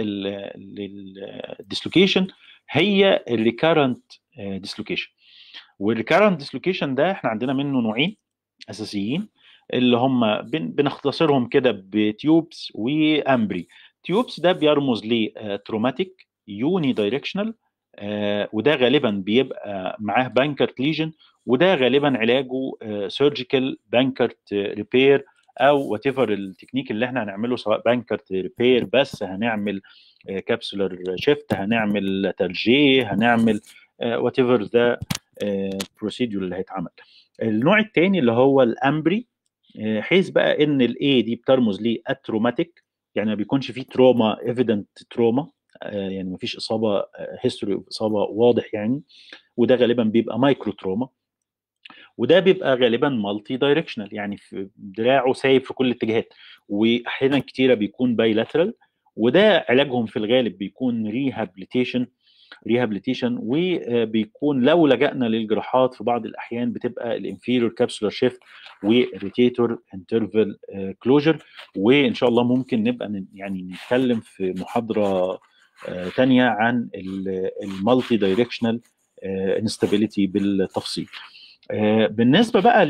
للديسلوكيشن هي الريكارنت ديسلوكيشن والريكارنت ديسلوكيشن ده احنا عندنا منه نوعين اساسيين اللي هم بنختصرهم كده بتيوبس وامبري تيوبس ده بيرمز لتروماتيك يوني دايركشنال وده غالبا بيبقى معاه بانكرت ليجن وده غالبا علاجه سيرجيكال بانكرت ريبير او وات ايفر التكنيك اللي احنا هنعمله سواء بانكرت ريبير بس هنعمل كابسولار شيفت هنعمل ترجي هنعمل وات ايفر ذا بروسيدور اللي هيتعمل النوع الثاني اللي هو الامبري حيث بقى ان الاي دي بترمز لاتروماتيك يعني ما بيكونش فيه تروما ايفيدنت تروما يعني ما فيش اصابه هيستوري اصابه واضح يعني وده غالبا بيبقى مايكرو تروما وده بيبقى غالبا مالتي دايركشنال يعني في دراعه سايب في كل الاتجاهات واحيانا كتيره بيكون بايلاترال وده علاجهم في الغالب بيكون ريهابليتيشن ريهابليتيشن وبيكون لو لجأنا للجراحات في بعض الاحيان بتبقى الانفيريور كابسولار شيفت والريتيتور انترفال كلوجر وان شاء الله ممكن نبقى يعني نتكلم في محاضره ثانيه عن المالتي دايركشنال انستابيليتي بالتفصيل بالنسبه بقى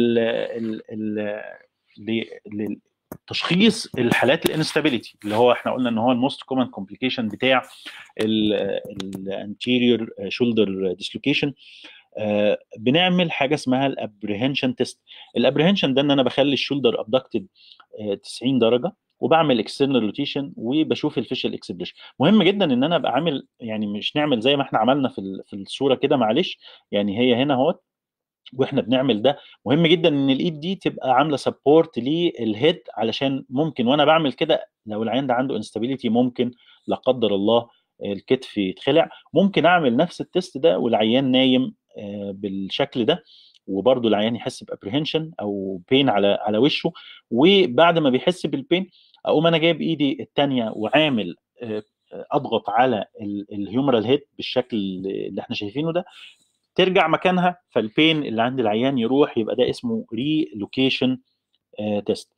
لل تشخيص الحالات الانستابيليتي اللي هو احنا قلنا ان هو الموست كومن كومبليكيشن بتاع الانتيريور شولدر ديسلوكيشن بنعمل حاجه اسمها الابريهنشن تيست الابريهنشن ده ان انا بخلي الشولدر ابدكتد 90 درجه وبعمل اكسترنال روتيشن وبشوف الفيشل اكسبريشن مهم جدا ان انا ابقى عامل يعني مش نعمل زي ما احنا عملنا في في الصوره كده معلش يعني هي هنا اهوت واحنا بنعمل ده مهم جدا ان الايد دي تبقى عامله سبورت للهيد علشان ممكن وانا بعمل كده لو العيان ده عنده انستابيليتي ممكن لا قدر الله الكتف يتخلع ممكن اعمل نفس التست ده والعيان نايم بالشكل ده وبرده العيان يحس بابريهنشن او بين على على وشه وبعد ما بيحس بالبين اقوم انا جايب ايدي الثانيه وعامل اضغط على الهيومرال هيد بالشكل اللي احنا شايفينه ده ترجع مكانها فالبين اللي عند العيان يروح يبقى ده اسمه ري لوكيشن تيست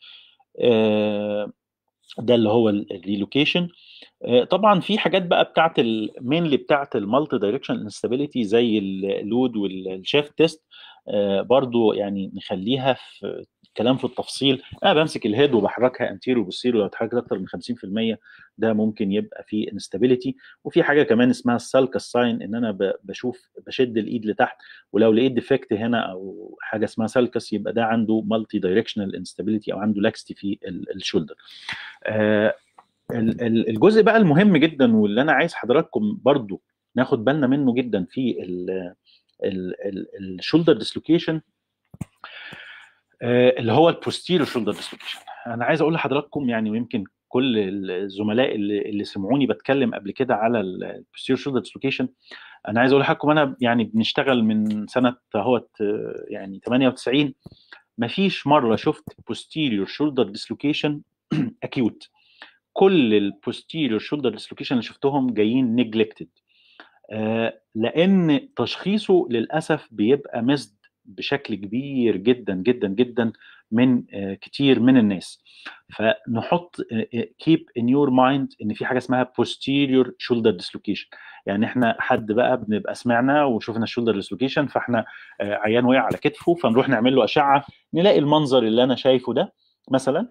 ده اللي هو الريلوكيشن طبعا في حاجات بقى بتاعت المينلي بتاعت المالتي دايركشن انستابيليتي زي اللود والشيفت تيست برضو يعني نخليها في كلام في التفصيل انا بمسك الهيد وبحركها انتيرو بوستيرو لو اتحركت اكتر من 50% ده ممكن يبقى فيه انستابيليتي وفي حاجه كمان اسمها السالكس ساين ان انا بشوف بشد الايد لتحت ولو لقيت ديفكت هنا او حاجه اسمها سالكس يبقى ده عنده مالتي دايركشنال انستابيليتي او عنده لاكستي في الشولدر آه الجزء بقى المهم جدا واللي انا عايز حضراتكم برضو ناخد بالنا منه جدا في الشولدر ديسلوكيشن اللي هو البوستيريور شولدر ديسلوكيشن انا عايز اقول لحضراتكم يعني ويمكن كل الزملاء اللي, اللي سمعوني بتكلم قبل كده على البوستيريور شولدر ديسلوكيشن انا عايز اقول لحضراتكم انا يعني بنشتغل من سنه اهوت يعني 98 مفيش مره شفت posterior shoulder dislocation acute كل البوستيريور شولدر ديسلوكيشن اللي شفتهم جايين نيجلكتد آه لان تشخيصه للاسف بيبقى مسد بشكل كبير جدا جدا جدا من آه كتير من الناس فنحط كيب ان يور مايند ان في حاجه اسمها posterior shoulder dislocation يعني احنا حد بقى بنبقى سمعنا وشفنا الشولدر ديسلوكيشن فاحنا آه عيان وقع على كتفه فنروح نعمل له اشعه نلاقي المنظر اللي انا شايفه ده مثلا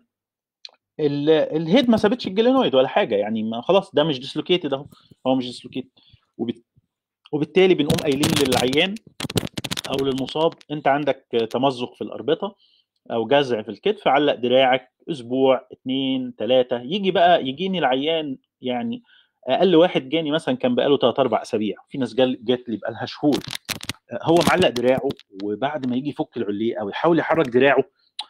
الهيد ما سابتش الجلينويد ولا حاجه يعني ما خلاص ده مش ديسلوكيتد اهو هو مش ديسلوكيتد وبالتالي بنقوم قايلين للعيان او للمصاب انت عندك تمزق في الاربطه او جزع في الكتف علق دراعك اسبوع اثنين ثلاثه يجي بقى يجيني العيان يعني اقل واحد جاني مثلا كان بقاله ثلاث اربع اسابيع في ناس جات لي بقالها شهور هو معلق دراعه وبعد ما يجي يفك العليه او يحاول يحرك دراعه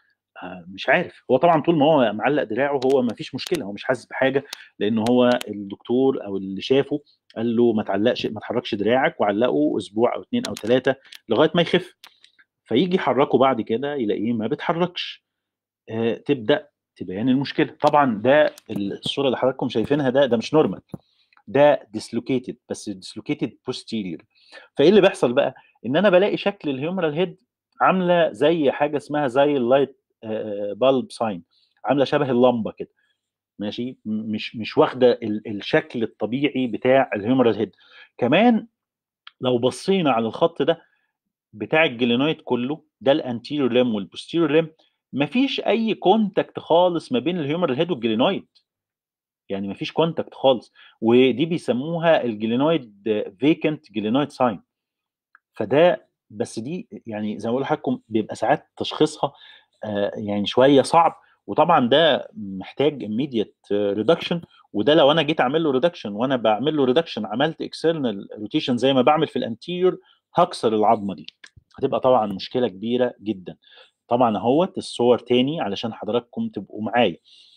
مش عارف هو طبعا طول ما هو معلق دراعه هو ما فيش مشكله هو مش حاسس بحاجه لان هو الدكتور او اللي شافه قال له ما تعلقش ما تحركش دراعك وعلقه اسبوع او اثنين او ثلاثه لغايه ما يخف فيجي يحركه بعد كده يلاقيه ما بيتحركش آه تبدا تبان المشكله طبعا ده الصوره اللي حضراتكم شايفينها ده ده مش نورمال ده ديسلوكيتد بس ديسلوكيتد بوستيريور فايه اللي بيحصل بقى ان انا بلاقي شكل الهيومرال هيد عامله زي حاجه اسمها زي اللايت بالب ساين عامله شبه اللمبه كده ماشي مش مش واخده الشكل الطبيعي بتاع الهيومرال هيد كمان لو بصينا على الخط ده بتاع الجلينويد كله ده الانتيريور ليم والبوستيريور ليم مفيش اي كونتاكت خالص ما بين الهيومرال هيد والجلينويد يعني مفيش كونتاكت خالص ودي بيسموها الجلينويد فيكنت جلينويد ساين فده بس دي يعني زي ما بقول لحضراتكم بيبقى ساعات تشخيصها آه يعني شويه صعب وطبعا ده محتاج immediate ريدكشن وده لو انا جيت اعمل له ريدكشن وانا بعمل له ريدكشن عملت اكسترنال روتيشن زي ما بعمل في الانتيريور هكسر العظمه دي هتبقى طبعا مشكله كبيره جدا طبعا اهوت الصور تاني علشان حضراتكم تبقوا معايا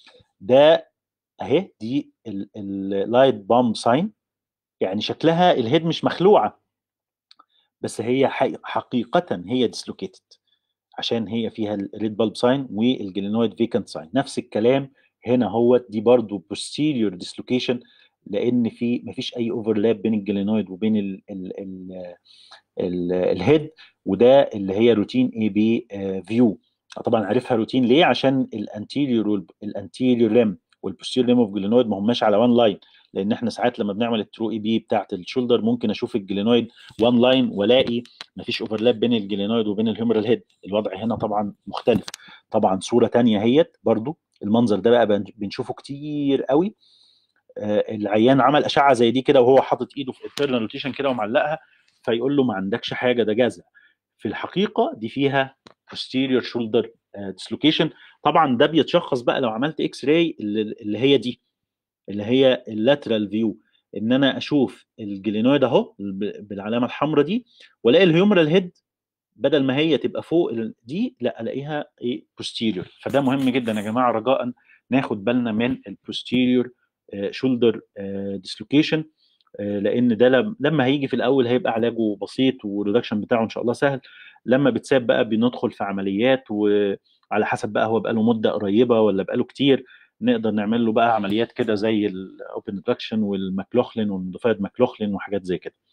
ده اهي دي اللايت بامب ساين يعني شكلها الهيد مش مخلوعه بس هي حقيقه هي ديسلوكيتد عشان هي فيها الريد بالب ساين والجلينويد فيكانت ساين نفس الكلام هنا هو دي برضو posterior dislocation لان في مفيش اي اوفرلاب بين الجلينويد وبين ال ال ال ال الهيد وده اللي هي روتين اي بي فيو طبعا عارفها روتين ليه عشان الانتيريور الانتيريور ليم والبوستيريور ليم اوف جلينويد ما هماش على وان لاين لان احنا ساعات لما بنعمل الترو اي بي بتاعت الشولدر ممكن اشوف الجلينويد وان لاين والاقي مفيش اوفرلاب بين الجلينويد وبين الهيومرال هيد الوضع هنا طبعا مختلف طبعا صوره ثانيه هيت برضو المنظر ده بقى بنشوفه كتير قوي آه العيان عمل اشعه زي دي كده وهو حاطط ايده في انترنال روتيشن كده ومعلقها فيقول له ما عندكش حاجه ده جزع في الحقيقه دي فيها posterior shoulder dislocation طبعا ده بيتشخص بقى لو عملت اكس راي اللي هي دي اللي هي اللاترال فيو ان انا اشوف الجلينويد اهو بالعلامه الحمراء دي والاقي الهيومرال هيد بدل ما هي تبقى فوق دي لا الاقيها ايه posterior فده مهم جدا يا جماعه رجاء ناخد بالنا من البوستيريور شولدر ديسلوكيشن لان ده لما هيجي في الاول هيبقى علاجه بسيط والريدكشن بتاعه ان شاء الله سهل لما بتساب بقى بندخل في عمليات وعلى حسب بقى هو بقى له مده قريبه ولا بقى له كتير نقدر نعمل له بقى عمليات كده زي الاوبن ريدكشن والماكلوخلين والمضافات ماكلوخلين وحاجات زي كده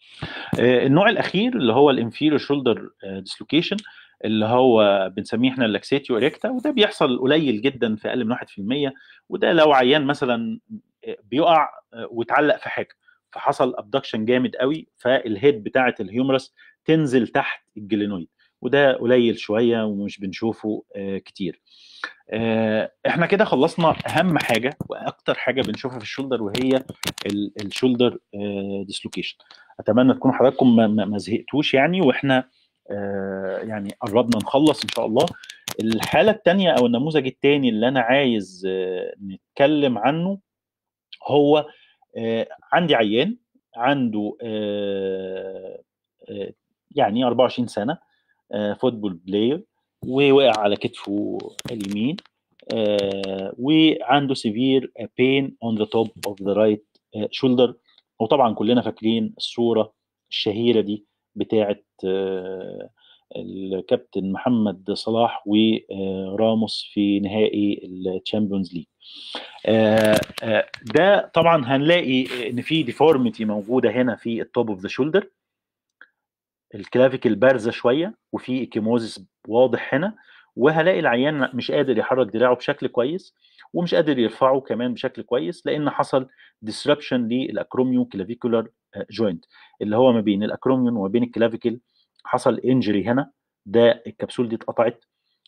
النوع الاخير اللي هو الانفيريور شولدر ديسلوكيشن اللي هو بنسميه احنا اللاكسيتيو اريكتا وده بيحصل قليل جدا في اقل من 1% وده لو عيان مثلا بيقع واتعلق في حاجه فحصل ابدكشن جامد قوي فالهيد بتاعه الهيومرس تنزل تحت الجلينويد وده قليل شويه ومش بنشوفه كتير احنا كده خلصنا اهم حاجه واكتر حاجه بنشوفها في الشولدر وهي الشولدر ديسلوكيشن اتمنى تكونوا حضراتكم ما زهقتوش يعني واحنا يعني قربنا نخلص ان شاء الله الحاله الثانيه او النموذج الثاني اللي انا عايز نتكلم عنه هو عندي عيان عنده يعني 24 سنه فوتبول بلاير ووقع على كتفه اليمين آه وعنده سيفير بين اون ذا توب اوف ذا رايت شولدر وطبعا كلنا فاكرين الصوره الشهيره دي بتاعه آه الكابتن محمد صلاح وراموس في نهائي الشامبيونز ليج ده طبعا هنلاقي ان في ديفورميتي موجوده هنا في التوب اوف ذا شولدر الكلافيكل بارزه شويه وفي اكيموزيس واضح هنا وهلاقي العيان مش قادر يحرك دراعه بشكل كويس ومش قادر يرفعه كمان بشكل كويس لان حصل ديسربشن للاكروميو كلافيكولار جوينت اللي هو ما بين الاكروميون وما بين الكلافيكل حصل انجري هنا ده الكبسول دي اتقطعت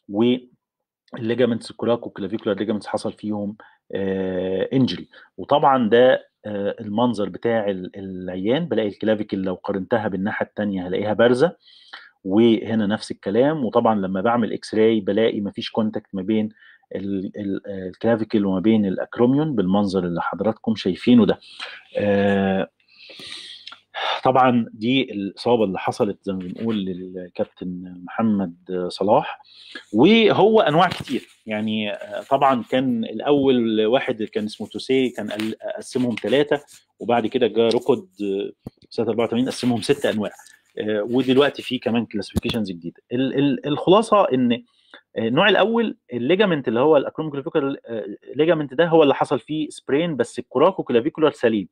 والليجامنتس الكولاكو كلافيكولار ليجامنتس حصل فيهم آه انجري وطبعا ده آه المنظر بتاع العيان بلاقي الكلافيكل لو قارنتها بالناحيه الثانيه هلاقيها بارزه وهنا نفس الكلام وطبعا لما بعمل اكس راي بلاقي مفيش كونتاكت ما بين الكلافيكل وما بين الاكروميون بالمنظر اللي حضراتكم شايفينه ده آه طبعا دي الاصابه اللي حصلت زي ما بنقول للكابتن محمد صلاح وهو انواع كتير يعني طبعا كان الاول واحد كان اسمه توسي كان قسمهم ثلاثه وبعد كده جاء ركض سنه 84 قسمهم ست انواع ودلوقتي في كمان كلاسيفيكيشنز جديده الخلاصه ان النوع الاول الليجامنت اللي هو الاكروميكولافيكولار ليجامنت ده هو اللي حصل فيه سبرين بس الكوراكو كلافيكولار سليم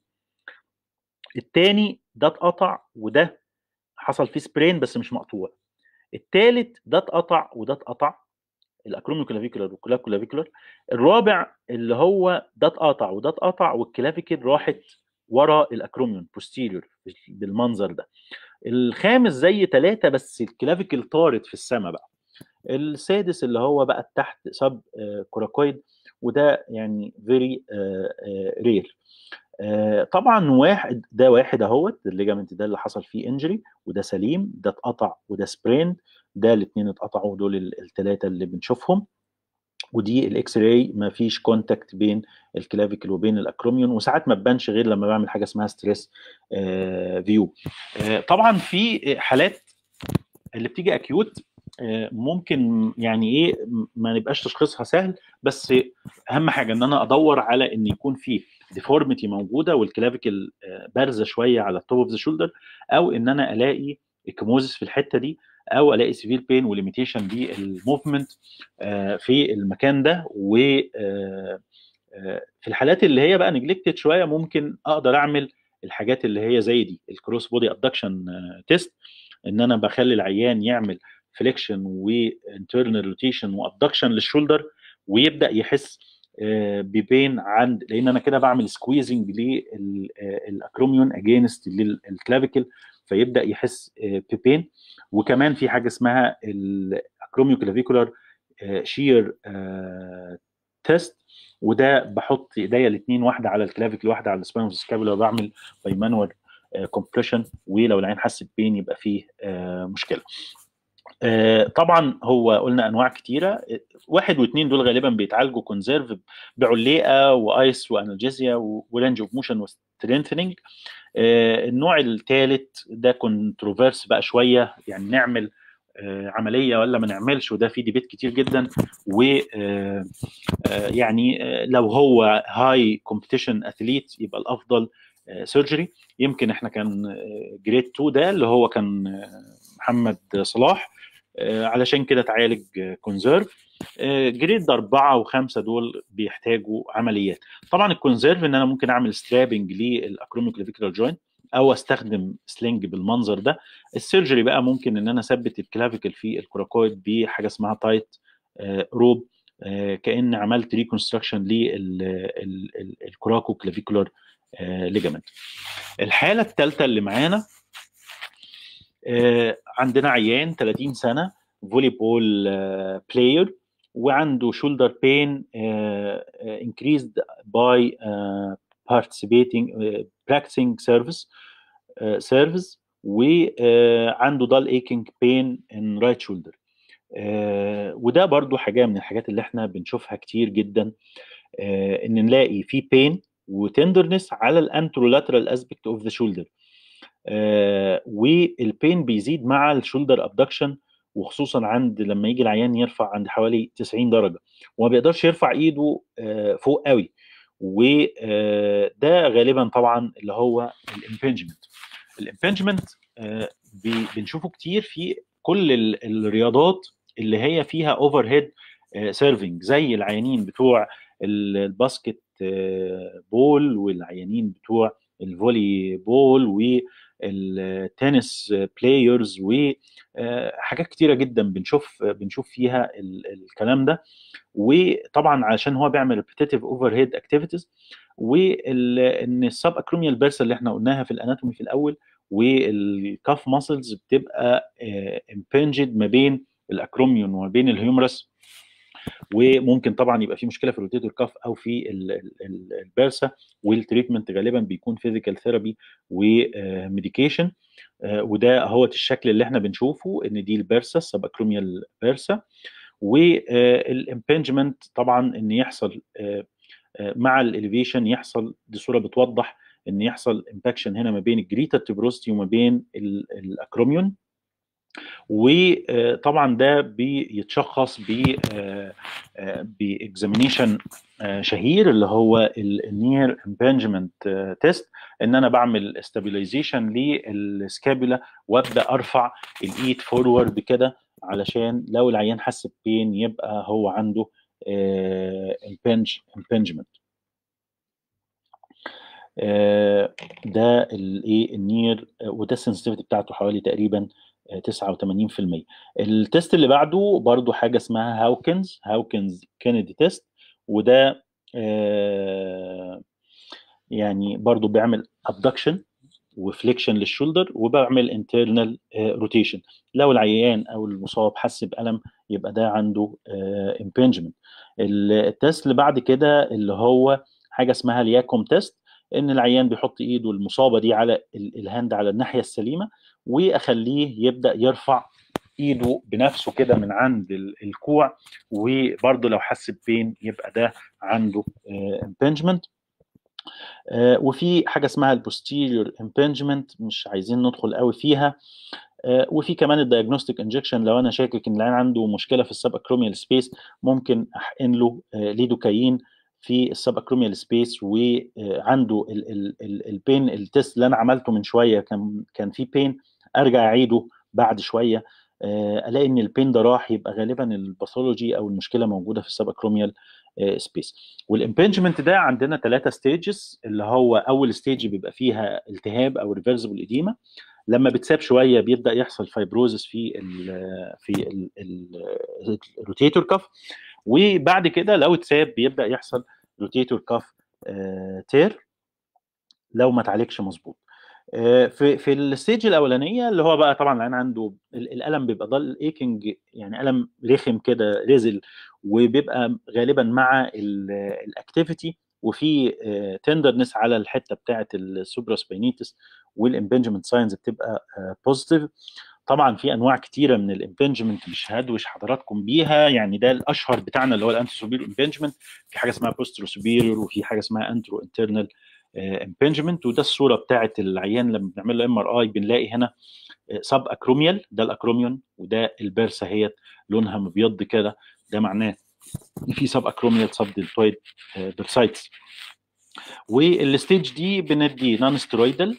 الثاني ده اتقطع وده حصل فيه سبرين بس مش مقطوع الثالث ده اتقطع وده اتقطع الاكروميكولافيكولار والكلافيكولار الرابع اللي هو ده اتقطع وده اتقطع والكلافيكل راحت ورا الاكروميون بوستيريور بالمنظر ده الخامس زي ثلاثة بس الكلافيكل طارت في السماء بقى السادس اللي هو بقى تحت سب كوراكويد وده يعني فيري رير طبعا واحد ده واحد اهوت الليجامنت ده اللي حصل فيه انجري وده سليم ده اتقطع وده سبرين ده الاثنين اتقطعوا دول الثلاثه اللي بنشوفهم ودي الاكس راي ما فيش كونتاكت بين الكلافيكل وبين الاكروميون وساعات ما تبانش غير لما بعمل حاجه اسمها ستريس آه فيو آه طبعا في حالات اللي بتيجي اكيوت آه ممكن يعني ايه ما نبقاش تشخيصها سهل بس اهم حاجه ان انا ادور على ان يكون في ديفورميتي موجوده والكلافيكل بارزه شويه على التوب اوف ذا شولدر او ان انا الاقي اكيموزيس في الحته دي او الاقي سيفير بين وليميتيشن للموفمنت في المكان ده و في الحالات اللي هي بقى نجلكتد شويه ممكن اقدر اعمل الحاجات اللي هي زي دي الكروس بودي ابدكشن تيست ان انا بخلي العيان يعمل فليكشن وانترنال روتيشن وابدكشن للشولدر ويبدا يحس ببين عند لان انا كده بعمل سكويزنج للاكروميون اجينست للكلافيكل فيبدا يحس ببين وكمان في حاجه اسمها الاكروميو كلافيكولار شير تيست وده بحط ايديا الاثنين واحده على الكلافيكل واحده على السباينوس سكابولا وبعمل بايمانوال كومبريشن ولو العين حس ببين يبقى فيه مشكله طبعا هو قلنا انواع كتيره واحد واثنين دول غالبا بيتعالجوا كونزيرف بعليقه وايس وانالجيزيا ورينج اوف موشن وسترينثنينج النوع الثالث ده كونتروفيرس بقى شويه يعني نعمل عمليه ولا ما نعملش وده في ديبيت كتير جدا و يعني لو هو هاي كومبيتيشن اثليت يبقى الافضل سيرجري يمكن احنا كان جريد 2 ده اللي هو كان محمد صلاح علشان كده اتعالج كونزيرف جريد أربعة وخمسة دول بيحتاجوا عمليات طبعا الكونزيرف ان انا ممكن اعمل سترابنج للاكروميك ليفيكولار جوينت او استخدم سلينج بالمنظر ده السيرجري بقى ممكن ان انا اثبت الكلافيكل في الكوراكويد بحاجه اسمها تايت روب كان عملت ريكونستراكشن للكوراكو كلافيكولار ليجامنت الحاله الثالثه اللي معانا عندنا عيان 30 سنه فولي بول بلاير وعنده شولدر بين increased by uh, participating uh, practicing service uh, service وعنده dull aching pain in right shoulder وده برضو حاجه من الحاجات اللي احنا بنشوفها كتير جدا ان نلاقي في بين وتندرنس على الانترولاترال اسبكت اوف ذا شولدر والبين بيزيد مع الشولدر ابدكشن وخصوصا عند لما يجي العيان يرفع عند حوالي 90 درجه وما بيقدرش يرفع ايده آه، فوق قوي وده غالبا طبعا اللي هو الامبنجمنت الامبنجمنت بنشوفه كتير في كل ال- الرياضات اللي هي فيها اوفر هيد سيرفنج زي العيانين بتوع ال- الباسكت آه، بول والعيانين بتوع الفولي بول والتنس بلايرز وحاجات كتيره جدا بنشوف بنشوف فيها ال- الكلام ده وطبعا عشان هو بيعمل repetitive overhead activities وان السب اكروميال بيرسا اللي احنا قلناها في الاناتومي في الاول والكاف ماسلز بتبقى امبنجد ما بين الاكروميون وما بين الهيومرس وممكن طبعا يبقى في مشكله في الروتيتور كاف او في ال- ال- ال- البرسا والتريتمنت غالبا بيكون فيزيكال ثيرابي وميديكيشن وده هو الشكل اللي احنا بنشوفه ان دي البرسا السب اكروميال بيرسا والامبنجمنت طبعا ان يحصل آه، آه، مع الاليفيشن يحصل دي صوره بتوضح ان يحصل امباكشن هنا ما بين الجريتا تبروستي وما بين ال- الاكروميون وطبعا ده بيتشخص ب باكزامينيشن شهير اللي هو النير امبنجمنت تيست ان انا بعمل استابيلايزيشن للسكابولا وابدا ارفع الايد فورورد كده علشان لو العيان حس ببين يبقى هو عنده امبنج امبنجمنت ده الايه النير وده السنسيتيفيتي بتاعته حوالي تقريبا آه، 89% التيست اللي بعده برضو حاجه اسمها هاوكنز هاوكنز كينيدي تيست وده آه، يعني برضو بيعمل ابدكشن وفليكشن للشولدر وبعمل انترنال روتيشن لو العيان او المصاب حس بالم يبقى ده عنده امبنجمنت التيست اللي بعد كده اللي هو حاجه اسمها الياكوم تيست ان العيان بيحط ايده المصابه دي على ال- الهاند على الناحيه السليمه واخليه يبدا يرفع ايده بنفسه كده من عند ال- الكوع وبرده لو حس ببين يبقى ده عنده امبنجمنت وفي حاجه اسمها البوستيريور امبنجمنت مش عايزين ندخل قوي فيها آه، وفي كمان الدايجنوستيك انجكشن لو انا شاكك ان العيان عنده مشكله في السب اكروميال سبيس ممكن احقن له آه، ليدوكاين في السب اكروميال سبيس وعنده البين التيست اللي انا عملته من شويه كان كان في بين ارجع اعيده بعد شويه آه، الاقي ان البين ده راح يبقى غالبا الباثولوجي او المشكله موجوده في السب اكروميال سبيس والامبنجمنت ده عندنا ثلاثه ستيجز اللي هو اول ستيج بيبقى فيها التهاب او ريفرسبل اديما لما بتساب شويه بيبدا يحصل فايبروزس في ال في الروتيتور كاف وبعد كده لو اتساب بيبدا يحصل روتيتور كاف تير لو ما اتعالجش مظبوط آه، في في الستيج الاولانيه اللي هو بقى طبعا العين عنده ال- الالم بيبقى ضل ايكنج يعني الم رخم كده رزل وبيبقى غالبا مع الاكتيفيتي وفي تندرنس على الحته بتاعه السوبراسبينيتس والامبنجمنت ساينز بتبقى بوزيتيف طبعا في انواع كتيره من الامبنجمنت مش هدوش حضراتكم بيها يعني ده الاشهر بتاعنا اللي هو الانترو سوبير امبنجمنت في حاجه اسمها بوسترو سوبيريور وفي حاجه اسمها انترو انترنال امبنجمنت وده الصوره بتاعه العيان لما بنعمل له ام ار اي بنلاقي هنا سب اكروميال ده الاكروميون وده البرسه هي لونها مبيض كده ده معناه ان في سب اكروميال سب دلتويد بيرسايتس والستيج دي بندي نون ستيرويدال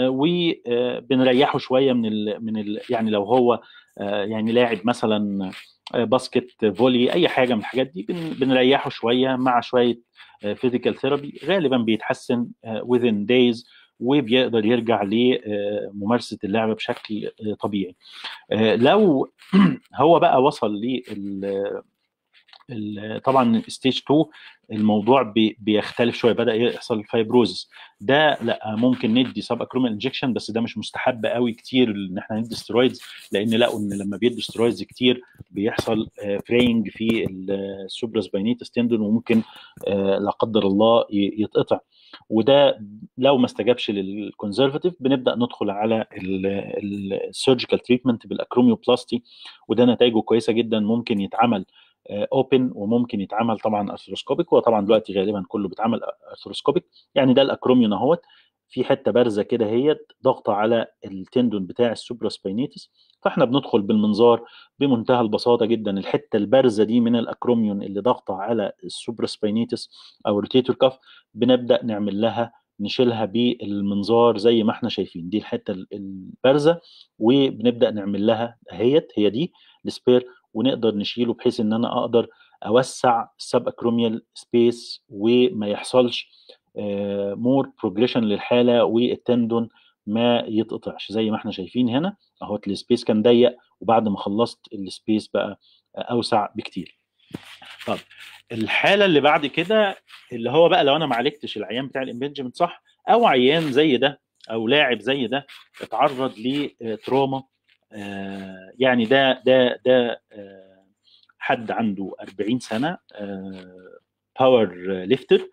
وبنريحه شويه من ال من ال يعني لو هو آه، يعني لاعب مثلا آه، باسكت فولي اي حاجه من الحاجات دي بن- بنريحه شويه مع شويه فيزيكال ثيرابي غالبا بيتحسن آه، within days وبيقدر يرجع لممارسه اللعبه بشكل آه، طبيعي آه، لو هو بقى وصل لل ال- طبعا ستيج 2 الموضوع بي- بيختلف شويه بدا يحصل فايبروزس ده لا ممكن ندي سب اكرومال انجكشن بس ده مش مستحب قوي كتير ان احنا ندي ستيرويدز لان لقوا ان لما بيدوا ستيرويدز كتير بيحصل فرينج في السوبراس باينيتس تندون وممكن آه، لا قدر الله ي- يتقطع وده لو ما استجابش للكونزرفاتيف بنبدا ندخل على السيرجيكال تريتمنت بالاكروميوبلاستي وده نتائجه كويسه جدا ممكن يتعمل اوبن وممكن يتعمل طبعا ارثروسكوبيك هو طبعا دلوقتي غالبا كله بيتعمل ارثروسكوبيك يعني ده الاكروميون اهوت في حته بارزه كده هي ضاغطه على التندون بتاع السوبرا سباينيتس فاحنا بندخل بالمنظار بمنتهى البساطه جدا الحته البارزه دي من الاكروميون اللي ضاغطه على السوبرا سباينيتس او الروتيتور كاف بنبدا نعمل لها نشيلها بالمنظار زي ما احنا شايفين دي الحته البارزه وبنبدا نعمل لها اهيت هي دي السبير ونقدر نشيله بحيث ان انا اقدر اوسع السب اكروميال سبيس وما يحصلش مور بروجريشن للحاله والتندون ما يتقطعش زي ما احنا شايفين هنا اهو السبيس كان ضيق وبعد ما خلصت السبيس بقى اوسع بكتير طب الحاله اللي بعد كده اللي هو بقى لو انا ما عالجتش العيان بتاع الامبنجمنت صح او عيان زي ده او لاعب زي ده اتعرض لتروما يعني ده ده ده حد عنده 40 سنه باور ليفتر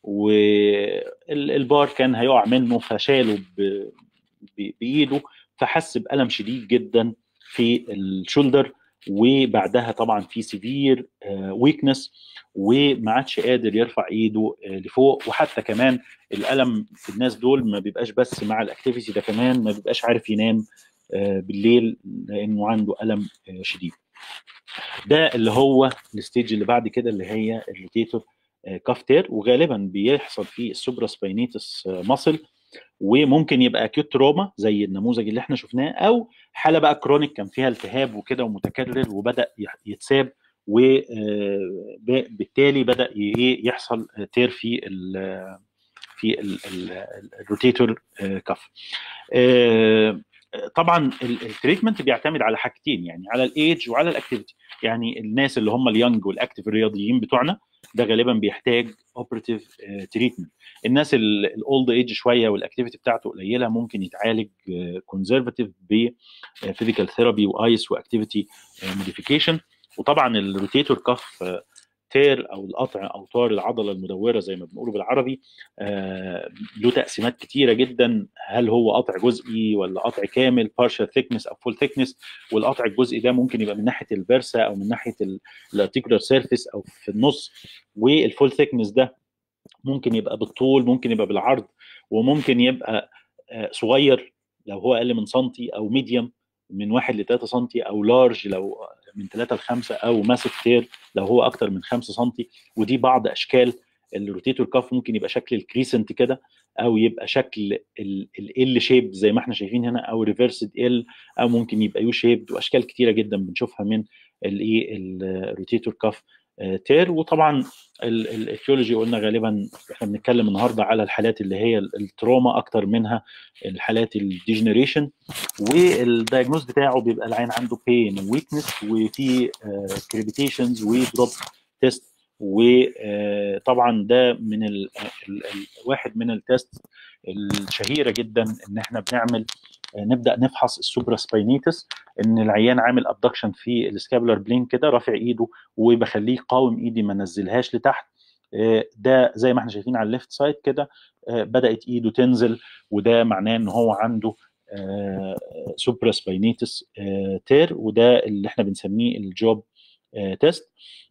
والبار كان هيقع منه فشاله بايده فحس بالم شديد جدا في الشولدر وبعدها طبعا في سيفير ويكنس وما عادش قادر يرفع ايده لفوق وحتى كمان الالم في الناس دول ما بيبقاش بس مع الاكتيفيتي ده كمان ما بيبقاش عارف ينام بالليل لانه عنده الم شديد ده اللي هو الستيج اللي بعد كده اللي هي الروتيتور كافتير وغالبا بيحصل في السوبرا سباينيتس ماسل وممكن يبقى اكيوت تروما زي النموذج اللي احنا شفناه او حاله بقى كرونيك كان فيها التهاب وكده ومتكرر وبدا يتساب وبالتالي بدا يحصل تير في ال في الروتيتور كاف طبعا التريتمنت بيعتمد على حاجتين يعني على الايدج وعلى الاكتيفيتي يعني الناس اللي هم اليونج والاكتيف الرياضيين بتوعنا ده غالبا بيحتاج اوبراتيف تريتمنت الناس الاولد ايج شويه والاكتيفيتي بتاعته قليله ممكن يتعالج كونزرفاتيف بفيزيكال ثيرابي وايس واكتيفيتي موديفيكيشن وطبعا الروتيتور كف تير او القطع اوتار العضله المدوره زي ما بنقوله بالعربي آه له تقسيمات كتيره جدا هل هو قطع جزئي ولا قطع كامل partial thickness او full thickness والقطع الجزئي ده ممكن يبقى من ناحيه البرسا او من ناحيه الارتيكولار سيرفيس او في النص والفول thickness ده ممكن يبقى بالطول ممكن يبقى بالعرض وممكن يبقى آه صغير لو هو اقل من سنتي او ميديوم من 1 ل 3 سم او لارج لو من 3 ل 5 او ماسف تير لو هو اكتر من 5 سم ودي بعض اشكال الروتيتور كاف ممكن يبقى شكل الكريسنت كده او يبقى شكل ال شيب زي ما احنا شايفين هنا او ريفرسد ال او ممكن يبقى يو شيب واشكال كتيره جدا بنشوفها من الايه الروتيتور كاف تير وطبعا الايتيولوجي قلنا غالبا احنا بنتكلم النهارده على الحالات اللي هي التروما اكتر منها الحالات الديجنريشن والدايجنوز بتاعه بيبقى العين عنده بين ويكنس وفي كريبيتيشنز ودروب تيست وطبعا ده من ال ال ال واحد من التيست الشهيره جدا ان احنا بنعمل نبدا نفحص السوبرا سباينيتس ان العيان عامل ابدكشن في السكابولار بلين كده رافع ايده وبخليه يقاوم ايدي ما نزلهاش لتحت ده زي ما احنا شايفين على الليفت سايد كده بدات ايده تنزل وده معناه ان هو عنده سوبرا سباينيتس تير وده اللي احنا بنسميه الجوب تيست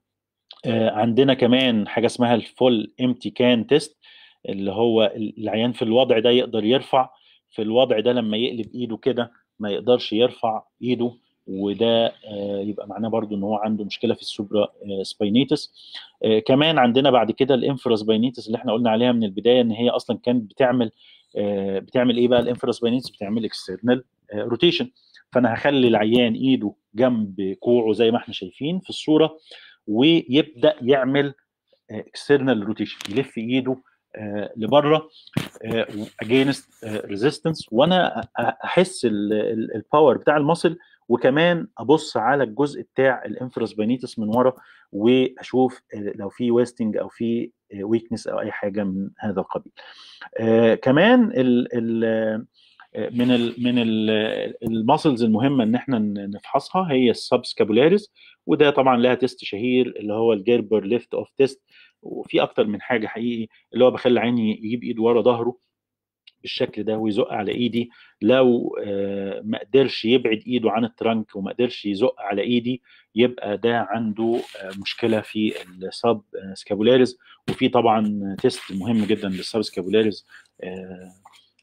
عندنا كمان حاجه اسمها الفول امتي كان تيست اللي هو العيان في الوضع ده يقدر يرفع في الوضع ده لما يقلب ايده كده ما يقدرش يرفع ايده وده يبقى معناه برضو ان هو عنده مشكله في السوبرا سباينيتس كمان عندنا بعد كده الانفرا سباينيتس اللي احنا قلنا عليها من البدايه ان هي اصلا كانت بتعمل بتعمل ايه بقى الانفرا سباينيتس بتعمل اكسترنال روتيشن فانا هخلي العيان ايده جنب كوعه زي ما احنا شايفين في الصوره ويبدا يعمل اكسترنال روتيشن يلف ايده لبره اجينست ريزيستنس وانا احس الباور بتاع المصل وكمان ابص على الجزء بتاع الانفراسبينيتس من ورا واشوف لو في ويستنج او في ويكنس او اي حاجه من هذا القبيل آه كمان ال ال من ال من الماسلز المهمه ان احنا نفحصها هي السبسكابولاريس وده طبعا لها تيست شهير اللي هو الجيربر ليفت اوف تيست وفي اكتر من حاجه حقيقي اللي هو بخلي عيني يجيب ايده ورا ظهره بالشكل ده ويزق على ايدي لو ما قدرش يبعد ايده عن الترنك وما قدرش يزق على ايدي يبقى ده عنده مشكله في السب سكابولاريز وفي طبعا تيست مهم جدا للسب سكابولاريز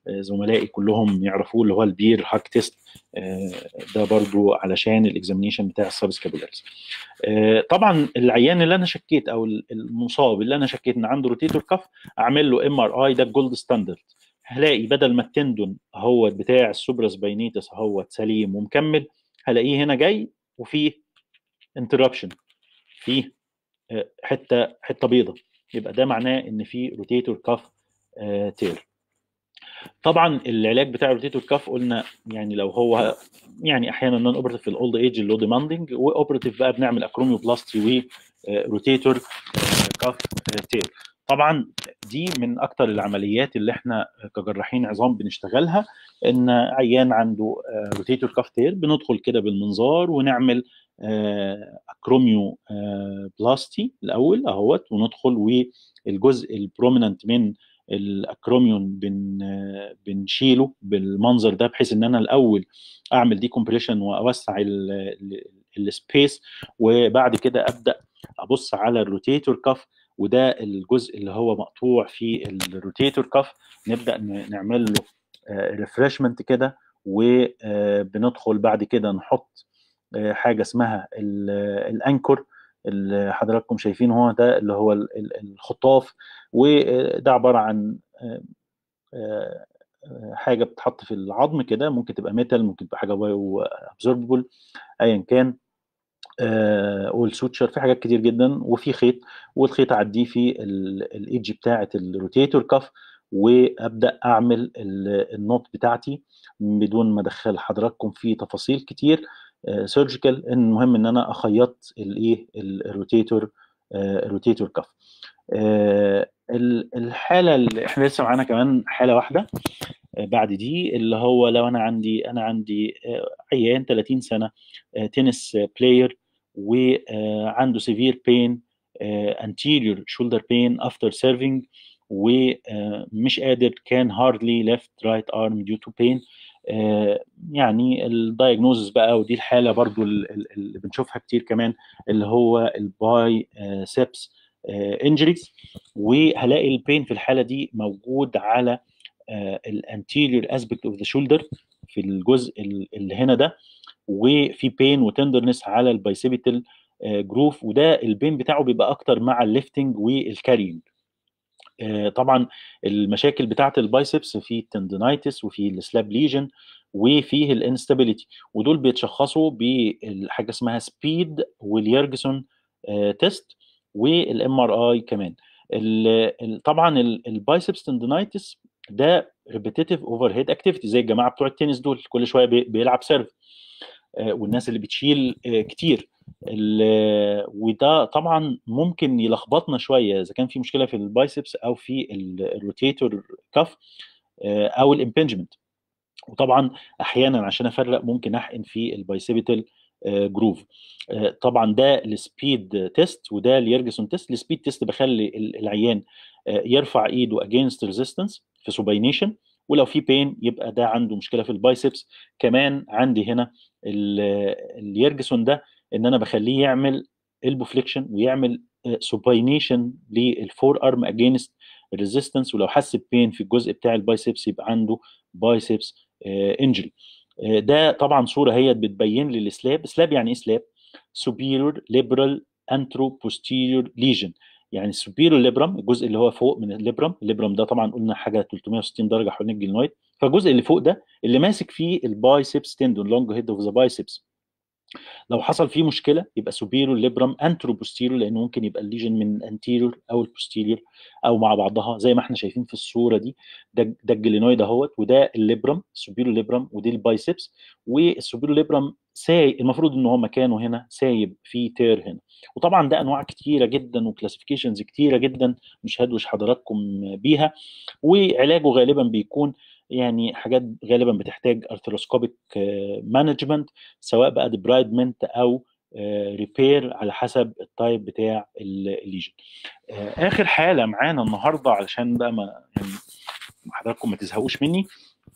زملائي كلهم يعرفوه اللي هو البير هاك تيست ده برضو علشان الاكزامينيشن بتاع السبسكابولاريز طبعا العيان اللي انا شكيت او المصاب اللي انا شكيت ان عنده روتيتور كف اعمل له ام ار اي ده الجولد ستاندرد هلاقي بدل ما التندون هو بتاع السوبراس باينيتس هو سليم ومكمل هلاقيه هنا جاي وفيه انتربشن فيه حته حته بيضه يبقى ده معناه ان في روتيتور كاف تير طبعا العلاج بتاع الروتيتور كاف قلنا يعني لو هو يعني احيانا نون اوبرتيف في الاولد ايج اللو ديماندنج واوبرتيف بقى بنعمل اكروميو بلاستي وروتيتور كاف تير طبعا دي من اكتر العمليات اللي احنا كجراحين عظام بنشتغلها ان عيان عنده روتيتور كاف تير بندخل كده بالمنظار ونعمل اكروميو بلاستي الاول اهوت وندخل والجزء البروميننت من الاكروميون بن بنشيله بالمنظر ده بحيث ان انا الاول اعمل دي كومبريشن واوسع السبيس وبعد كده ابدا ابص على الروتيتور كاف وده الجزء اللي هو مقطوع في الروتيتور كاف نبدا نعمل له ريفرشمنت كده وبندخل بعد كده نحط حاجه اسمها الانكور اللي حضراتكم شايفينه هو ده اللي هو الخطاف وده عباره عن حاجه بتتحط في العظم كده ممكن تبقى ميتال ممكن تبقى حاجه بايو ابزوربل ايا كان والسوتشر في حاجات كتير جدا وفي خيط والخيط اعديه في الايدج بتاعه الروتيتور كف وابدا اعمل النوت بتاعتي بدون ما ادخل حضراتكم في تفاصيل كتير سيرجيكال المهم ان انا اخيط الايه الروتيتور الروتيتور كف الحاله اللي احنا لسه معانا كمان حاله واحده بعد دي اللي هو لو انا عندي انا عندي عيان 30 سنه تنس بلاير وعنده سيفير بين anterior shoulder pain after serving ومش قادر كان hardly left right arm due to pain يعني الدايجنوزس بقى ودي الحاله برضو اللي بنشوفها كتير كمان اللي هو الباي سيبس انجريز وهلاقي البين في الحاله دي موجود على الانتيريور اسبكت اوف ذا شولدر في الجزء اللي هنا ده وفي بين وتندرنس على البايسيبيتال جروف وده البين بتاعه بيبقى اكتر مع الليفتنج والكارينج طبعا المشاكل بتاعه البايسبس في التندنايتس وفي السلاب ليجن وفيه الانستابيليتي ودول بيتشخصوا بحاجه اسمها سبيد واليرجسون تيست والام ار اي كمان طبعا البايسبس تندنايتس ده ريبيتيتيف اوفر هيد اكتيفيتي زي الجماعه بتوع التنس دول كل شويه بيلعب سيرف والناس اللي بتشيل كتير وده طبعا ممكن يلخبطنا شويه اذا كان في مشكله في البايسبس او في الروتيتور كف او الامبنجمنت وطبعا احيانا عشان افرق ممكن احقن في البايسيبيتال جروف طبعا ده السبيد تيست وده اليرجسون تيست السبيد تيست بخلي العيان يرفع ايده اجينست ريزيستنس في سوباينيشن ولو في بين يبقى ده عنده مشكله في البايسبس كمان عندي هنا اليرجسون ده ان انا بخليه يعمل البو فليكشن ويعمل سوباينيشن للفور ارم اجينست ريزيستنس ولو حس بين في الجزء بتاع البايسبس يبقى عنده بايسبس انجري ده طبعا صوره هي بتبين لي السلاب سلاب يعني ايه سلاب superior liberal antro posterior lesion يعني السوبيرو ليبرم الجزء اللي هو فوق من الليبرم الليبرم ده طبعا قلنا حاجه 360 درجه حوالين الجلنويد فالجزء اللي فوق ده اللي ماسك فيه البايسبس تندون لونج هيد اوف ذا بايسبس لو حصل فيه مشكله يبقى سوبيرو ليبرم انترو بوستيريور لانه ممكن يبقى الليجن من انتيريور او البوستيريور او مع بعضها زي ما احنا شايفين في الصوره دي ده ده الجلينويد اهوت وده الليبرم السوبيرو ليبرم ودي البايسبس والسوبيرو ليبرم ساي المفروض ان هو مكانه هنا سايب في تير هنا وطبعا ده انواع كتيره جدا وكلاسيفيكيشنز كتيره جدا مش هدوش حضراتكم بيها وعلاجه غالبا بيكون يعني حاجات غالبا بتحتاج ارثروسكوبيك مانجمنت سواء بقى ديبرايدمنت او ريبير على حسب التايب بتاع الليجن اخر حاله معانا النهارده علشان بقى ما يعني حضراتكم ما تزهقوش مني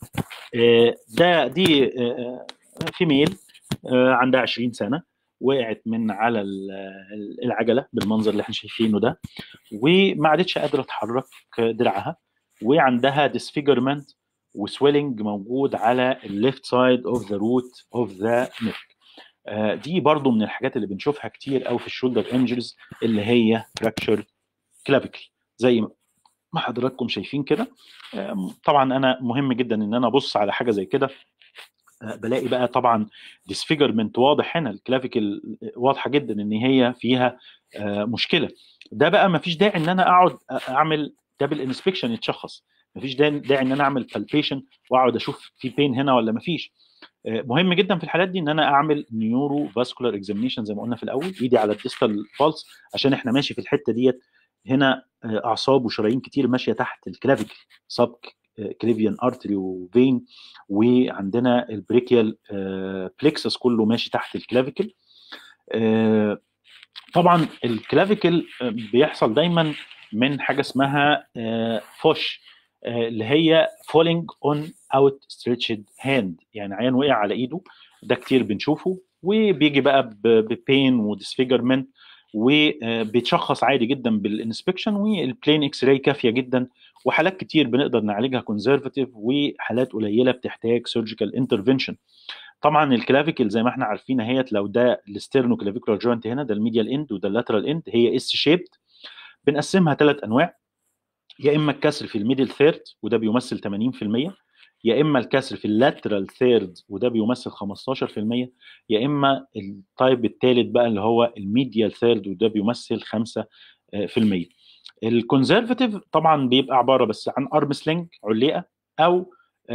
ده دي فيميل عندها 20 سنه وقعت من على العجله بالمنظر اللي احنا شايفينه ده وما عادتش قادره تحرك دراعها وعندها ديسفيجرمنت وسويلنج موجود على الليفت سايد اوف ذا روت اوف ذا نيك دي برضو من الحاجات اللي بنشوفها كتير قوي في الشولدر انجرز اللي هي فراكشر كلافيكل زي ما حضراتكم شايفين كده طبعا انا مهم جدا ان انا ابص على حاجه زي كده بلاقي بقى طبعا ديسفيجرمنت واضح هنا الكلافيكل واضحه جدا ان هي فيها مشكله ده بقى ما فيش داعي ان انا اقعد اعمل دبل انسبكشن يتشخص ما فيش داعي ان انا اعمل بالبيشن واقعد اشوف في بين هنا ولا ما فيش مهم جدا في الحالات دي ان انا اعمل نيورو فاسكولار اكزامينيشن زي ما قلنا في الاول ايدي على الديستال فالس عشان احنا ماشي في الحته ديت هنا اعصاب وشرايين كتير ماشيه تحت الكلافيكل سب كليفيان ارتري وفين وعندنا البريكيال بليكسس كله ماشي تحت الكلافيكل طبعا الكلافيكل بيحصل دايما من حاجه اسمها فوش اللي هي falling on outstretched hand يعني عيان وقع على ايده ده كتير بنشوفه وبيجي بقى ببين وديسفيجرمنت وبيتشخص عادي جدا بالانسبكشن والبلين اكس راي كافيه جدا وحالات كتير بنقدر نعالجها كونزرفاتيف وحالات قليله بتحتاج سيرجيكال انترفنشن طبعا الكلافيكل زي ما احنا عارفين اهيت لو ده الستيرنو كلافيكولار جوينت هنا ده الميديال اند وده اللاترال اند هي اس شيبد بنقسمها ثلاث انواع يا اما الكسر في الميدل ثيرد وده بيمثل 80% يا اما الكسر في اللاترال ثيرد وده بيمثل 15% يا اما التايب الثالث بقى اللي هو الميديال ثيرد وده بيمثل 5% الكونزرفاتيف طبعا بيبقى عباره بس عن ارم سلينج علقه او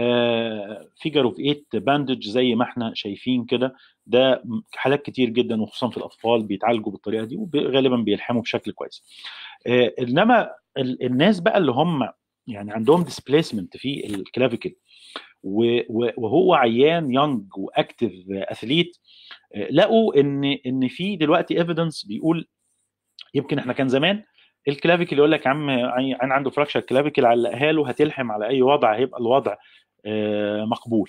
فيجر اوف 8 باندج زي ما احنا شايفين كده ده حالات كتير جدا وخصوصا في الاطفال بيتعالجوا بالطريقه دي وغالبا بيلحموا بشكل كويس انما الناس بقى اللي هم يعني عندهم ديسبليسمنت في الكلافيكل وهو عيان يونج واكتف اثليت لقوا ان ان في دلوقتي ايفيدنس بيقول يمكن احنا كان زمان الكلافيكل يقول لك يا عم عين عنده فراكشر كلافيكل علقها له هتلحم على اي وضع هيبقى الوضع مقبول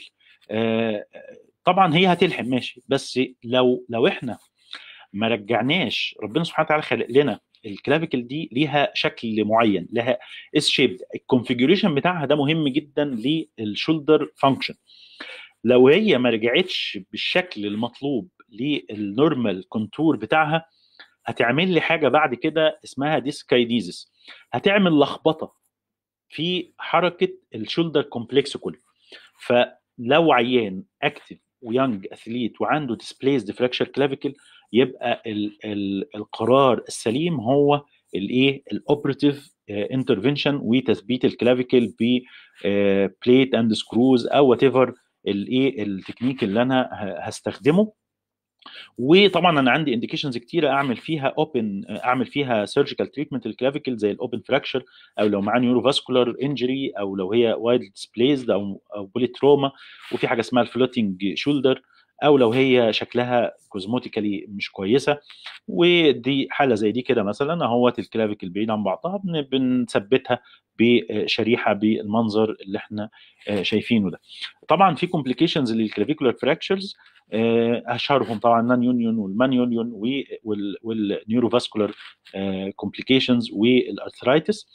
طبعا هي هتلحم ماشي بس لو لو احنا ما رجعناش ربنا سبحانه وتعالى خلق لنا الكلافيكل دي ليها شكل معين لها اس شيب الكونفيجريشن بتاعها ده مهم جدا للشولدر فانكشن لو هي ما رجعتش بالشكل المطلوب للنورمال كونتور بتاعها هتعمل لي حاجه بعد كده اسمها ديسكايديزس هتعمل لخبطه في حركه الشولدر كومبلكس كله فلو عيان اكتف ويانج اثليت وعنده ديسبليسد فراكشر كلافيكل يبقى ال ال القرار السليم هو الايه الاوبراتيف انترفنشن وتثبيت الكلافيكل ب بليت اند سكروز او وات ايفر الايه التكنيك اللي انا هستخدمه وطبعا انا عندي انديكيشنز كتيره اعمل فيها اوبن اعمل فيها سيرجيكال تريتمنت الكلافيكل زي الاوبن فراكشر او لو معاه نيورو فاسكولار انجري او لو هي وايد ديسبليزد او او بولي تروما وفي حاجه اسمها الفلوتنج شولدر او لو هي شكلها كوزموتيكالي مش كويسه ودي حاله زي دي كده مثلا اهوت الكلافيكل بعيد عن بعضها بنثبتها بشريحه بالمنظر اللي احنا شايفينه ده طبعا في كومبليكيشنز للكلافيكولار فراكشرز اشهرهم طبعا نان يونيون والمان يونيون والنيورو فاسكولار كومبليكيشنز والارثرايتس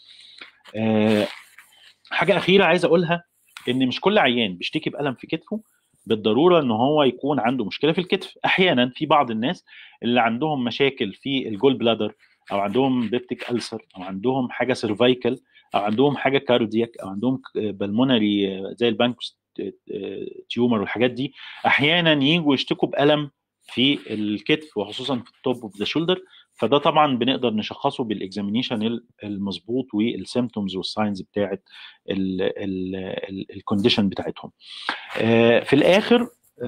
حاجه اخيره عايز اقولها ان مش كل عيان بيشتكي بالم في كتفه بالضروره ان هو يكون عنده مشكله في الكتف احيانا في بعض الناس اللي عندهم مشاكل في الجول بلادر او عندهم بيبتيك ألسر او عندهم حاجه سيرفايكال او عندهم حاجه كاردياك او عندهم بالمونري زي البانكوس تيومر والحاجات دي احيانا يجوا يشتكوا بالم في الكتف وخصوصا في التوب اوف ذا شولدر فده طبعا بنقدر نشخصه بالاكزامينيشن المظبوط والسيمتومز والساينز بتاعت الكونديشن بتاعتهم في الاخر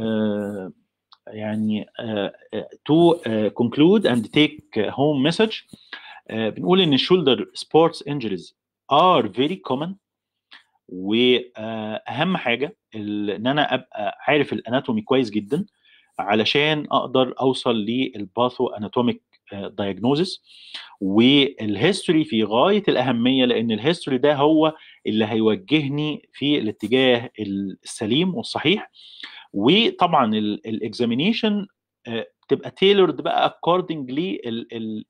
يعني تو كونكلود اند تيك هوم مسج بنقول ان الشولدر سبورتس انجريز ار فيري كومن واهم حاجه ان انا ابقى عارف الاناتومي كويس جدا علشان اقدر اوصل للباثو اناتوميك دايجنوزس والهيستوري في غايه الاهميه لان الهيستوري ده هو اللي هيوجهني في الاتجاه السليم والصحيح وطبعا الاكزامينيشن تبقى تailored بقى اكوردنج لل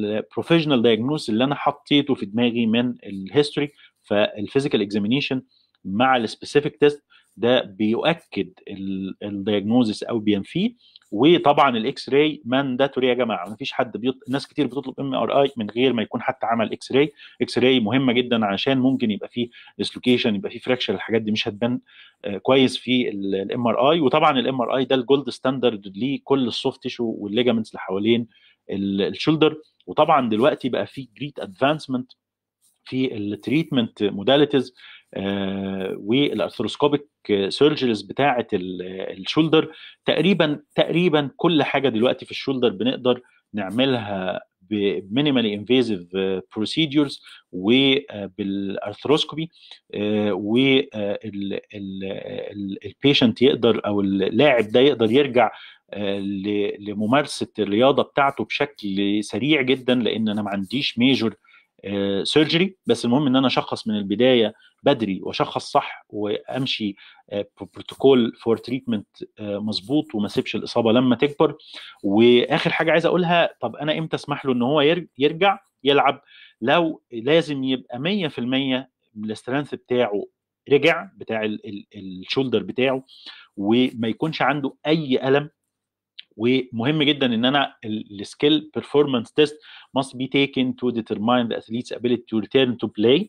البروفيشنال دايجنوز اللي انا حطيته في دماغي من الهيستوري فالفيزيكال اكزامينيشن مع السبيسيفيك تيست ده بيؤكد الدياجنوزس او بينفيه وطبعا الاكس راي مانداتوري يا جماعه ما فيش حد بيط... ناس كتير بتطلب ام ار اي من غير ما يكون حتى عمل اكس راي اكس راي مهمه جدا عشان ممكن يبقى فيه ديسلوكيشن يبقى فيه فراكشر الحاجات دي مش هتبان آه، كويس في الام ار اي وطبعا الام ار اي ده الجولد ستاندرد لكل السوفت تيشو والليجامنتس اللي حوالين الشولدر وطبعا دلوقتي بقى في جريت ادفانسمنت في التريتمنت موداليتيز والارثروسكوبيك سيرجريز بتاعه الشولدر تقريبا تقريبا كل حاجه دلوقتي في الشولدر بنقدر نعملها بمينيمالي انفيزيف بروسيدورز وبالارثروسكوبي والبيشنت يقدر او اللاعب ده يقدر يرجع لممارسه الرياضه بتاعته بشكل سريع جدا لان انا ما عنديش ميجور سيرجري بس المهم ان انا اشخص من البدايه بدري واشخص صح وامشي بروتوكول فور تريتمنت مظبوط وما اسيبش الاصابه لما تكبر واخر حاجه عايز اقولها طب انا امتى اسمح له ان هو يرجع يلعب لو لازم يبقى 100% من الاسترنث بتاعه رجع بتاع الشولدر بتاعه وما يكونش عنده اي الم ومهم جدا ان انا السكيل بيرفورمانس تيست must be taken to determine the athlete's ability to return to play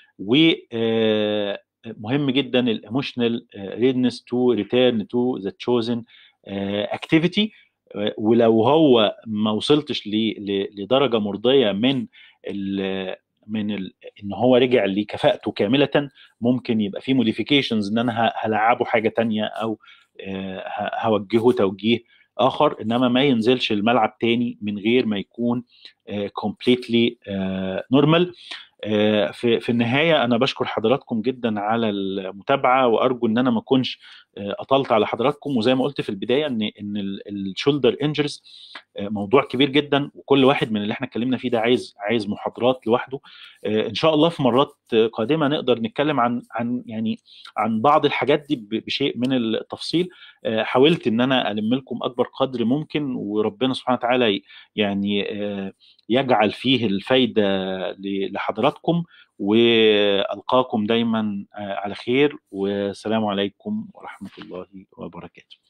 ومهم جدا الايموشنال ريدنس تو ريتيرن تو ذا تشوزن اكتيفيتي ولو هو ما وصلتش لدرجه مرضيه من ال من ال ان هو رجع لكفاءته كامله ممكن يبقى في موديفيكيشنز ان انا هلعبه حاجه تانية او هوجهه توجيه اخر انما ما ينزلش الملعب تاني من غير ما يكون كومبليتلي نورمال في في النهايه انا بشكر حضراتكم جدا على المتابعه وارجو ان انا ما اكونش اطلت على حضراتكم وزي ما قلت في البدايه ان ان الشولدر انجرز موضوع كبير جدا وكل واحد من اللي احنا اتكلمنا فيه ده عايز عايز محاضرات لوحده ان شاء الله في مرات قادمه نقدر نتكلم عن عن يعني عن بعض الحاجات دي بشيء من التفصيل حاولت ان انا الم لكم اكبر قدر ممكن وربنا سبحانه وتعالى يعني يجعل فيه الفايده لحضراتكم والقاكم دايما على خير والسلام عليكم ورحمه الله وبركاته